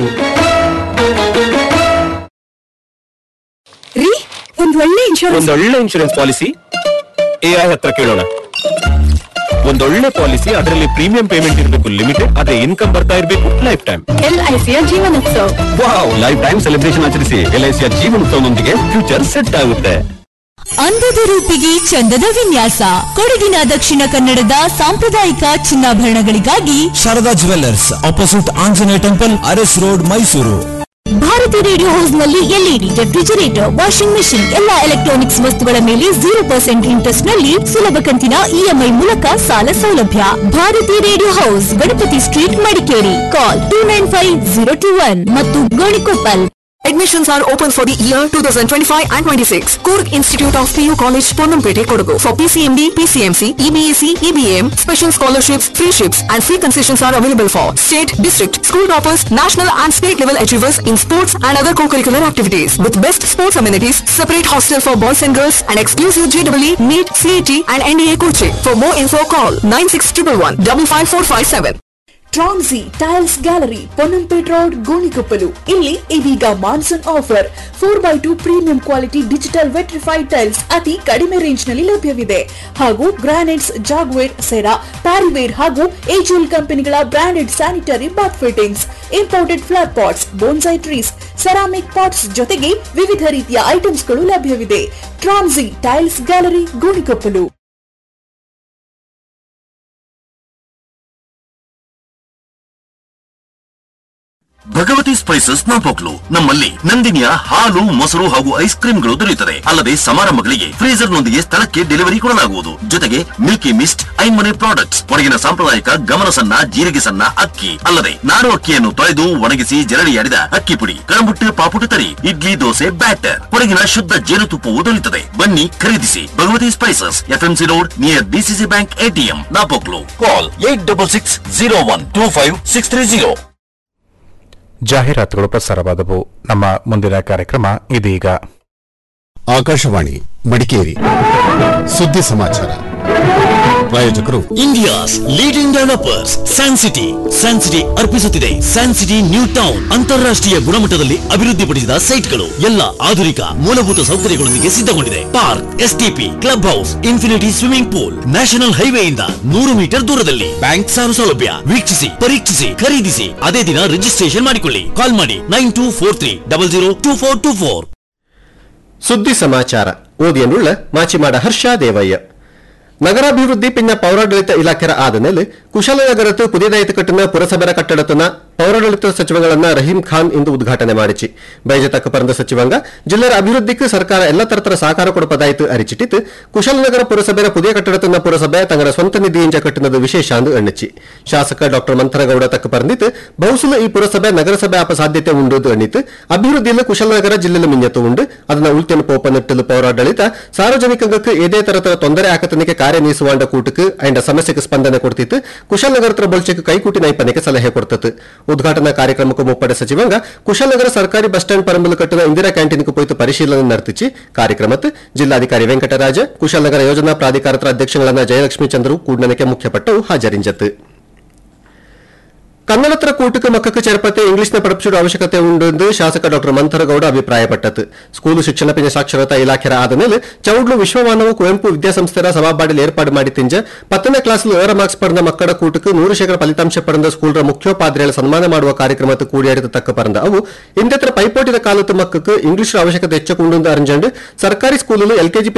ರೀ ಒಂದ್ ಒಳ್ಳೆ ಇನ್ಶೂರೆನ್ಸ್ ಒಂದೊಳ್ಳೆ ಇನ್ಶೂರೆನ್ಸ್ ಪಾಲಿಸಿ ಎಐ ಹತ್ರ ಕೇಳೋಣ ಒಂದೊಳ್ಳೆ ಪಾಲಿಸಿ ಅದರಲ್ಲಿ ಪ್ರೀಮಿಯಂ ಪೇಮೆಂಟ್ ಇರಬೇಕು ಲಿಮಿಟೆಡ್ ಅದೇ ಇನ್ಕಮ್ ಬರ್ತಾ ಇರಬೇಕು ಲೈಫ್ ಟೈಮ್ ಎಲ್ಐಸಿಯ ಜೀವನೋತ್ಸವ ವಾವ್ ಲೈಫ್ ಟೈಮ್ ಸೆಲೆಬ್ರೇಷನ್ ಆಚರಿಸಿ ಎಲ್ಐಸಿಯ ಜೀವನೋತ್ಸವದೊಂದಿಗೆ ಫ್ಯೂಚರ್ ಸೆಟ್ ಆಗುತ್ತೆ ಅಂದದ ರೂಪಿಗೆ ಚಂದದ ವಿನ್ಯಾಸ ಕೊಡಗಿನ ದಕ್ಷಿಣ ಕನ್ನಡದ ಸಾಂಪ್ರದಾಯಿಕ ಚಿನ್ನಾಭರಣಗಳಿಗಾಗಿ Sharada jewellers opposite Anjaneya temple Aras road Mysuru Bharathi radio house ನಲ್ಲಿ ಎಲ್ಇಡಿ ರೆಫ್ರಿಜರೇಟರ್ ವಾಷಿಂಗ್ ಮೆಷಿನ್ ಎಲ್ಲಾ ಎಲೆಕ್ಟ್ರಾನಿಕ್ಸ್ ವಸ್ತುಗಳ ಮೇಲೆ ಜೀರೋ ಪರ್ಸೆಂಟ್ ಇಂಟ್ರೆಸ್ಟ್ ನಲ್ಲಿ ಸುಲಭ ಕಂತಿನ ಇಎಂಐ ಮೂಲಕ ಸಾಲ ಸೌಲಭ್ಯ Bharathi radio house Ganapathi street Madikeri call two nine five zero two one ಮತ್ತು Gonikoppal Admissions are open for the year 2025 and 26. Kurg Institute of PU College, Ponnampete, Kodagu. For PCMD, PCMC, EBAC, EBM, special scholarships, free ships and free concessions are available for state, district, school toppers, national and state level achievers in sports and other co-curricular activities. With best sports amenities, separate hostel for boys and girls and exclusive JEE, NEET, CET and NDA coaching. For more info call 96111 55457. ಟ್ರಾನ್ಸಿ tiles gallery Ponnampet road Gonikoppal ಇಲ್ಲಿ ಇದೀಗ monsoon offer four by two premium quality digital vitrified tiles ಅತಿ ಕಡಿಮೆ range ನಲ್ಲಿ ಲಭ್ಯವಿದೆ ಹಾಗೂ granites ಜಾಗ್ವೇರ್ Cera Parryware ಹಾಗೂ ಏಜುಲ್ ಕಂಪನಿಗಳ branded sanitary bath fittings imported flower pots bonsai trees ceramic pots ಜೊತೆಗೆ ವಿವಿಧ ರೀತಿಯ ಐಟಮ್ಸ್ಗಳು ಲಭ್ಯವಿದೆ ಟ್ರಾನ್ಸಿ tiles gallery Gonikoppal Bhagavathi spices Napoklu ನಮ್ಮಲ್ಲಿ ನಂದಿನಿಯ ಹಾಲು ಮೊಸರು ಹಾಗೂ ಐಸ್ ಕ್ರೀಮ್ಗಳು ದೊರೆಯುತ್ತದೆ ಅಲ್ಲದೆ ಸಮಾರಂಭಗಳಿಗೆ ಫ್ರೀಜರ್ ನೊಂದಿಗೆ ಸ್ಥಳಕ್ಕೆ ಡೆಲಿವರಿ ಕೊಡಲಾಗುವುದು ಜೊತೆಗೆ ಮಿಲ್ಕಿ ಮಿಸ್ಟ್ ಐಮನೆ ಪ್ರಾಡಕ್ಟ್ಸ್ ಹೊರಗಿನ ಸಾಂಪ್ರದಾಯಿಕ ಗಮನ ಸಣ್ಣ ಜೀರಿಗೆ ಸಣ್ಣ ಅಕ್ಕಿ ಅಲ್ಲದೆ ನಾರು ಅಕ್ಕಿಯನ್ನು ತೊಳೆದು ಒಣಗಿಸಿ ಜರಡಿಯಾಡಿದ ಅಕ್ಕಿ ಪುಡಿ ಕರಬುಟ್ಟು ಪಾಪುಟ್ಟು ತರಿ ಇಡ್ಲಿ ದೋಸೆ ಬ್ಯಾಟರ್ ಹೊರಗಿನ ಶುದ್ಧ ಜೇನುತುಪ್ಪವು ದೊರೆಯುತ್ತದೆ ಬನ್ನಿ ಖರೀದಿಸಿ Bhagavathi spices FMC road near DCC bank ATM Napoklu call eight double six zero one two five six three zero ಜಾಹೀರಾತುಗಳು ಪ್ರಸಾರವಾದವು ನಮ್ಮ ಮುಂದಿನ ಕಾರ್ಯಕ್ರಮ ಇದೀಗ ಆಕಾಶವಾಣಿ ಮಡಿಕೇರಿ ಸುದ್ದಿ ಸಮಾಚಾರ ಪ್ರಾಯೋಜಕರು ಇಂಡಿಯಾಸ್ ಲೀಡಿಂಗ್ ಡೆವಲಪರ್ಸ್ ಸ್ಯಾನ್ಸಿಟಿ ಸ್ಯಾನ್ಸಿಟಿ ಅರ್ಪಿಸುತ್ತಿದೆ ಸ್ಯಾನ್ಸಿಟಿ ನ್ಯೂ ಟೌನ್ ಅಂತಾರಾಷ್ಟ್ರೀಯ ಗುಣಮಟ್ಟದಲ್ಲಿ ಅಭಿವೃದ್ಧಿಪಡಿಸಿದ ಸೈಟ್ಗಳು ಎಲ್ಲ ಆಧುನಿಕ ಮೂಲಭೂತ ಸೌಕರ್ಯಗಳೊಂದಿಗೆ ಸಿದ್ಧಗೊಂಡಿದೆ park STP club house infinity swimming pool national ಹೈವೇಯಿಂದ ನೂರು ಮೀಟರ್ ದೂರದಲ್ಲಿ ಬ್ಯಾಂಕ್ ಸಾಲ ಸೌಲಭ್ಯ ವೀಕ್ಷಿಸಿ ಪರೀಕ್ಷಿಸಿ ಖರೀದಿಸಿ ಅದೇ ದಿನ ರಿಜಿಸ್ಟ್ರೇಷನ್ ಮಾಡಿಕೊಳ್ಳಿ ಕಾಲ್ ಮಾಡಿ nine two four three double zero two four two four ಸುದ್ದಿ ಸಮಾಚಾರ ಓದಿಯನ್ನುಳ್ಳ ಮಾಚಿಮಾಡ ಹರ್ಷ ದೇವಯ್ಯ ನಗರಾಭಿವೃದ್ಧಿ ಪಿನ್ನ ಪೌರಾಡಳಿತ ಇಲಾಖೆರ ಆದಮೇಲೆ ಕುಶಾಲನಗರತ್ತು പുതിയതായിട്ട് കെട്ടുന്ന പുരസഭര കെട്ടിടത്തുന്ന ಪೌರಾಡಳಿತ ಸಚಿವಗಳನ್ನ ರಹೀಂ ಖಾನ್ ಇಂದು ಉದ್ಘಾಟನೆ ಮಾಡಿಚಿ ಬೈಜತಕ್ಕ ಪರಂದ ಸಚಿವಂಗ ಜಿಲ್ಲೆಯ ಅಭಿವೃದ್ಧಿಗೆ ಸರ್ಕಾರ ಎಲ್ಲ ತರತರ ಸಹಕಾರ ಕೊಡಪದಾಯಿತು ಅರಿಚಿಟ್ಟಿತ್ತು ಕುಶಾಲನಗರ ಪುರಸಭೆಯ ಪುದಿಯ ಕಟ್ಟಡತನ್ನ ಪುರಸಭೆ ತಂಗಡ ಸ್ವಂತ ನಿಧಿಯಿಂದ ಕಟ್ಟಿನದು ವಿಶೇಷ ಅಂದು ಎಣ್ಣಿಚಿ ಶಾಸಕ ಡಾಕ್ಟರ್ ಮಂಥರಗೌಡ ತಕ್ಕ ಪರಂದಿತ್ತು ಬಹುಸಲ ಈ ಪುರಸಭೆ ನಗರಸಭೆ ಆಪ ಸಾಧ್ಯತೆ ಉಂಡು ಎಣ್ಣಿತ್ತು ಅಭಿವೃದ್ಧಿಯಲ್ಲಿ ಕುಶಾಲನಗರ ಜಿಲ್ಲೆಯಲ್ಲಿ ಮಿಂಜತ್ತು ಉಂಡು ಅದನ್ನ ಉಳ್ತಿನ ಪೋಪ ನಿಟ್ಟಲು ಪೌರಾಡಳಿತ ಸಾರ್ವಜನಿಕಂಗಕ್ಕೆ ಏದೇ ತರತರ ತೊಂದರೆ ಆಕತನಿಗೆ ಕಾರ್ಯನಿರ್ವಹಿಸುವಾಂಡ ಕೂಟಕ್ಕೆ ಅಂಡ ಸಮಸ್ಯೆಗೆ ಸ್ಪಂದನೆ ಕೊಡ್ತಿತ್ತು ಕುಶಾಲನಗರ ಬೊಳ್ಚಕ್ಕೆ ಕೈಕೂಟಿ ನೈಪನಿಗೆ ಸಲಹೆ ಕೊಡ್ತತ್ತು ಉದ್ಘಾಟನಾ ಕಾರ್ಯಕ್ರಮಕ್ಕೂ ಮುಪ್ಪಡೆ ಸಚಿವಂಗ ಕುಶಾಲನಗರ ಸರ್ಕಾರಿ ಬಸ್ ಸ್ಟ್ಯಾಂಡ್ ಪರಂಬಲು ಕಟ್ಟಿನ ಇಂದಿರಾ ಕ್ಯಾಂಟೀನ್ಗೆ ಪೋಯ್ತು ಪರಿಶೀಲನೆ ನಡೆತಿಚ್ಚಿ ಕಾರ್ಯಕ್ರಮಕ್ಕೆ ಜಿಲ್ಲಾಧಿಕಾರಿ ವೆಂಕಟರಾಜ ಕುಶಾಲನಗರ ಯೋಜನಾ ಪ್ರಾಧಿಕಾರದ ಅಧ್ಯಕ್ಷಗಳನ್ನ ಜಯಲಕ್ಷ್ಮಿ ಚಂದ್ರು ಕೂಡ್ನನಕ್ಕೆ ಮುಖ್ಯಪಟ್ಟವು ಹಾಜರಿಂಜತ್ತು ಕನ್ನಡತರ ಕೂಟಕ್ಕೆ ಮಕ್ಕಕ್ಕೆ ചേർപ്പത്തെ ಇಂಗ್ಲಿಷ್ನ പഠിപ്പിച്ചൊരു ಅವಶ್ಯಕತೆ ಉಂಡು ಎಂದು ಶಾಸಕ ಡಾಕ್ಟರ್ ಮಂಥರಗೌಡ ಅಭಿಪ್ರಾಯಪಟ್ಟತು ಸ್ಕೂಲು ಶಿಕ್ಷಣ ಪಿನ ಸಾಕ್ಷರತಾ ಇಲಾಖೆರ ಆದಮೇಲೆ ಚೌಡ್ಲು ವಿಶ್ವಮಾನವ ಕುವೆಂಪು ವಿದ್ಯಾಸಂಸ್ಥೆರ ಸಭಾಬಾಡಿಲ್ ಏರ್ಪಾಡು ಮಾಡಿ ತಿಂಜ ಪತ್ತನೇ ಕ್ಲಾಸ್ಲು ಏರ ಮಾರ್ಕ್ಸ್ ಪಡೆದ ಮಕ್ಕಳ ಕೂಟಕ್ಕೆ ನೂರು ಶೇಕಡ ಫಲಿತಾಂಶ ಪಡೆದ ಸ್ಕೂಲ್ರ ಮುಖ್ಯೋಪಾಧ್ಯಾಯರ ಸನ್ಮಾನ ಮಾಡುವ ಕಾರ್ಯಕ್ರಮಕ್ಕೆ ಕೂಡಿಯಾಡಿದ ತಕ್ಕ ಪರಂದ ಅವು ಇಂದತ್ರ ಪೈಪೋಟಿದ ಕಾಲತ್ತು ಮಕ್ಕಕ್ಕೆ ಇಂಗ್ಲಿಷ್ ಅವಶ್ಯಕತೆ ಹೆಚ್ಚು ಉಂಡು ಅರಿಂಜಂಡು ಸರ್ಕಾರಿ ಸ್ಕೂಲಲ್ಲಿ ಎಲ್ಕೆಜಿ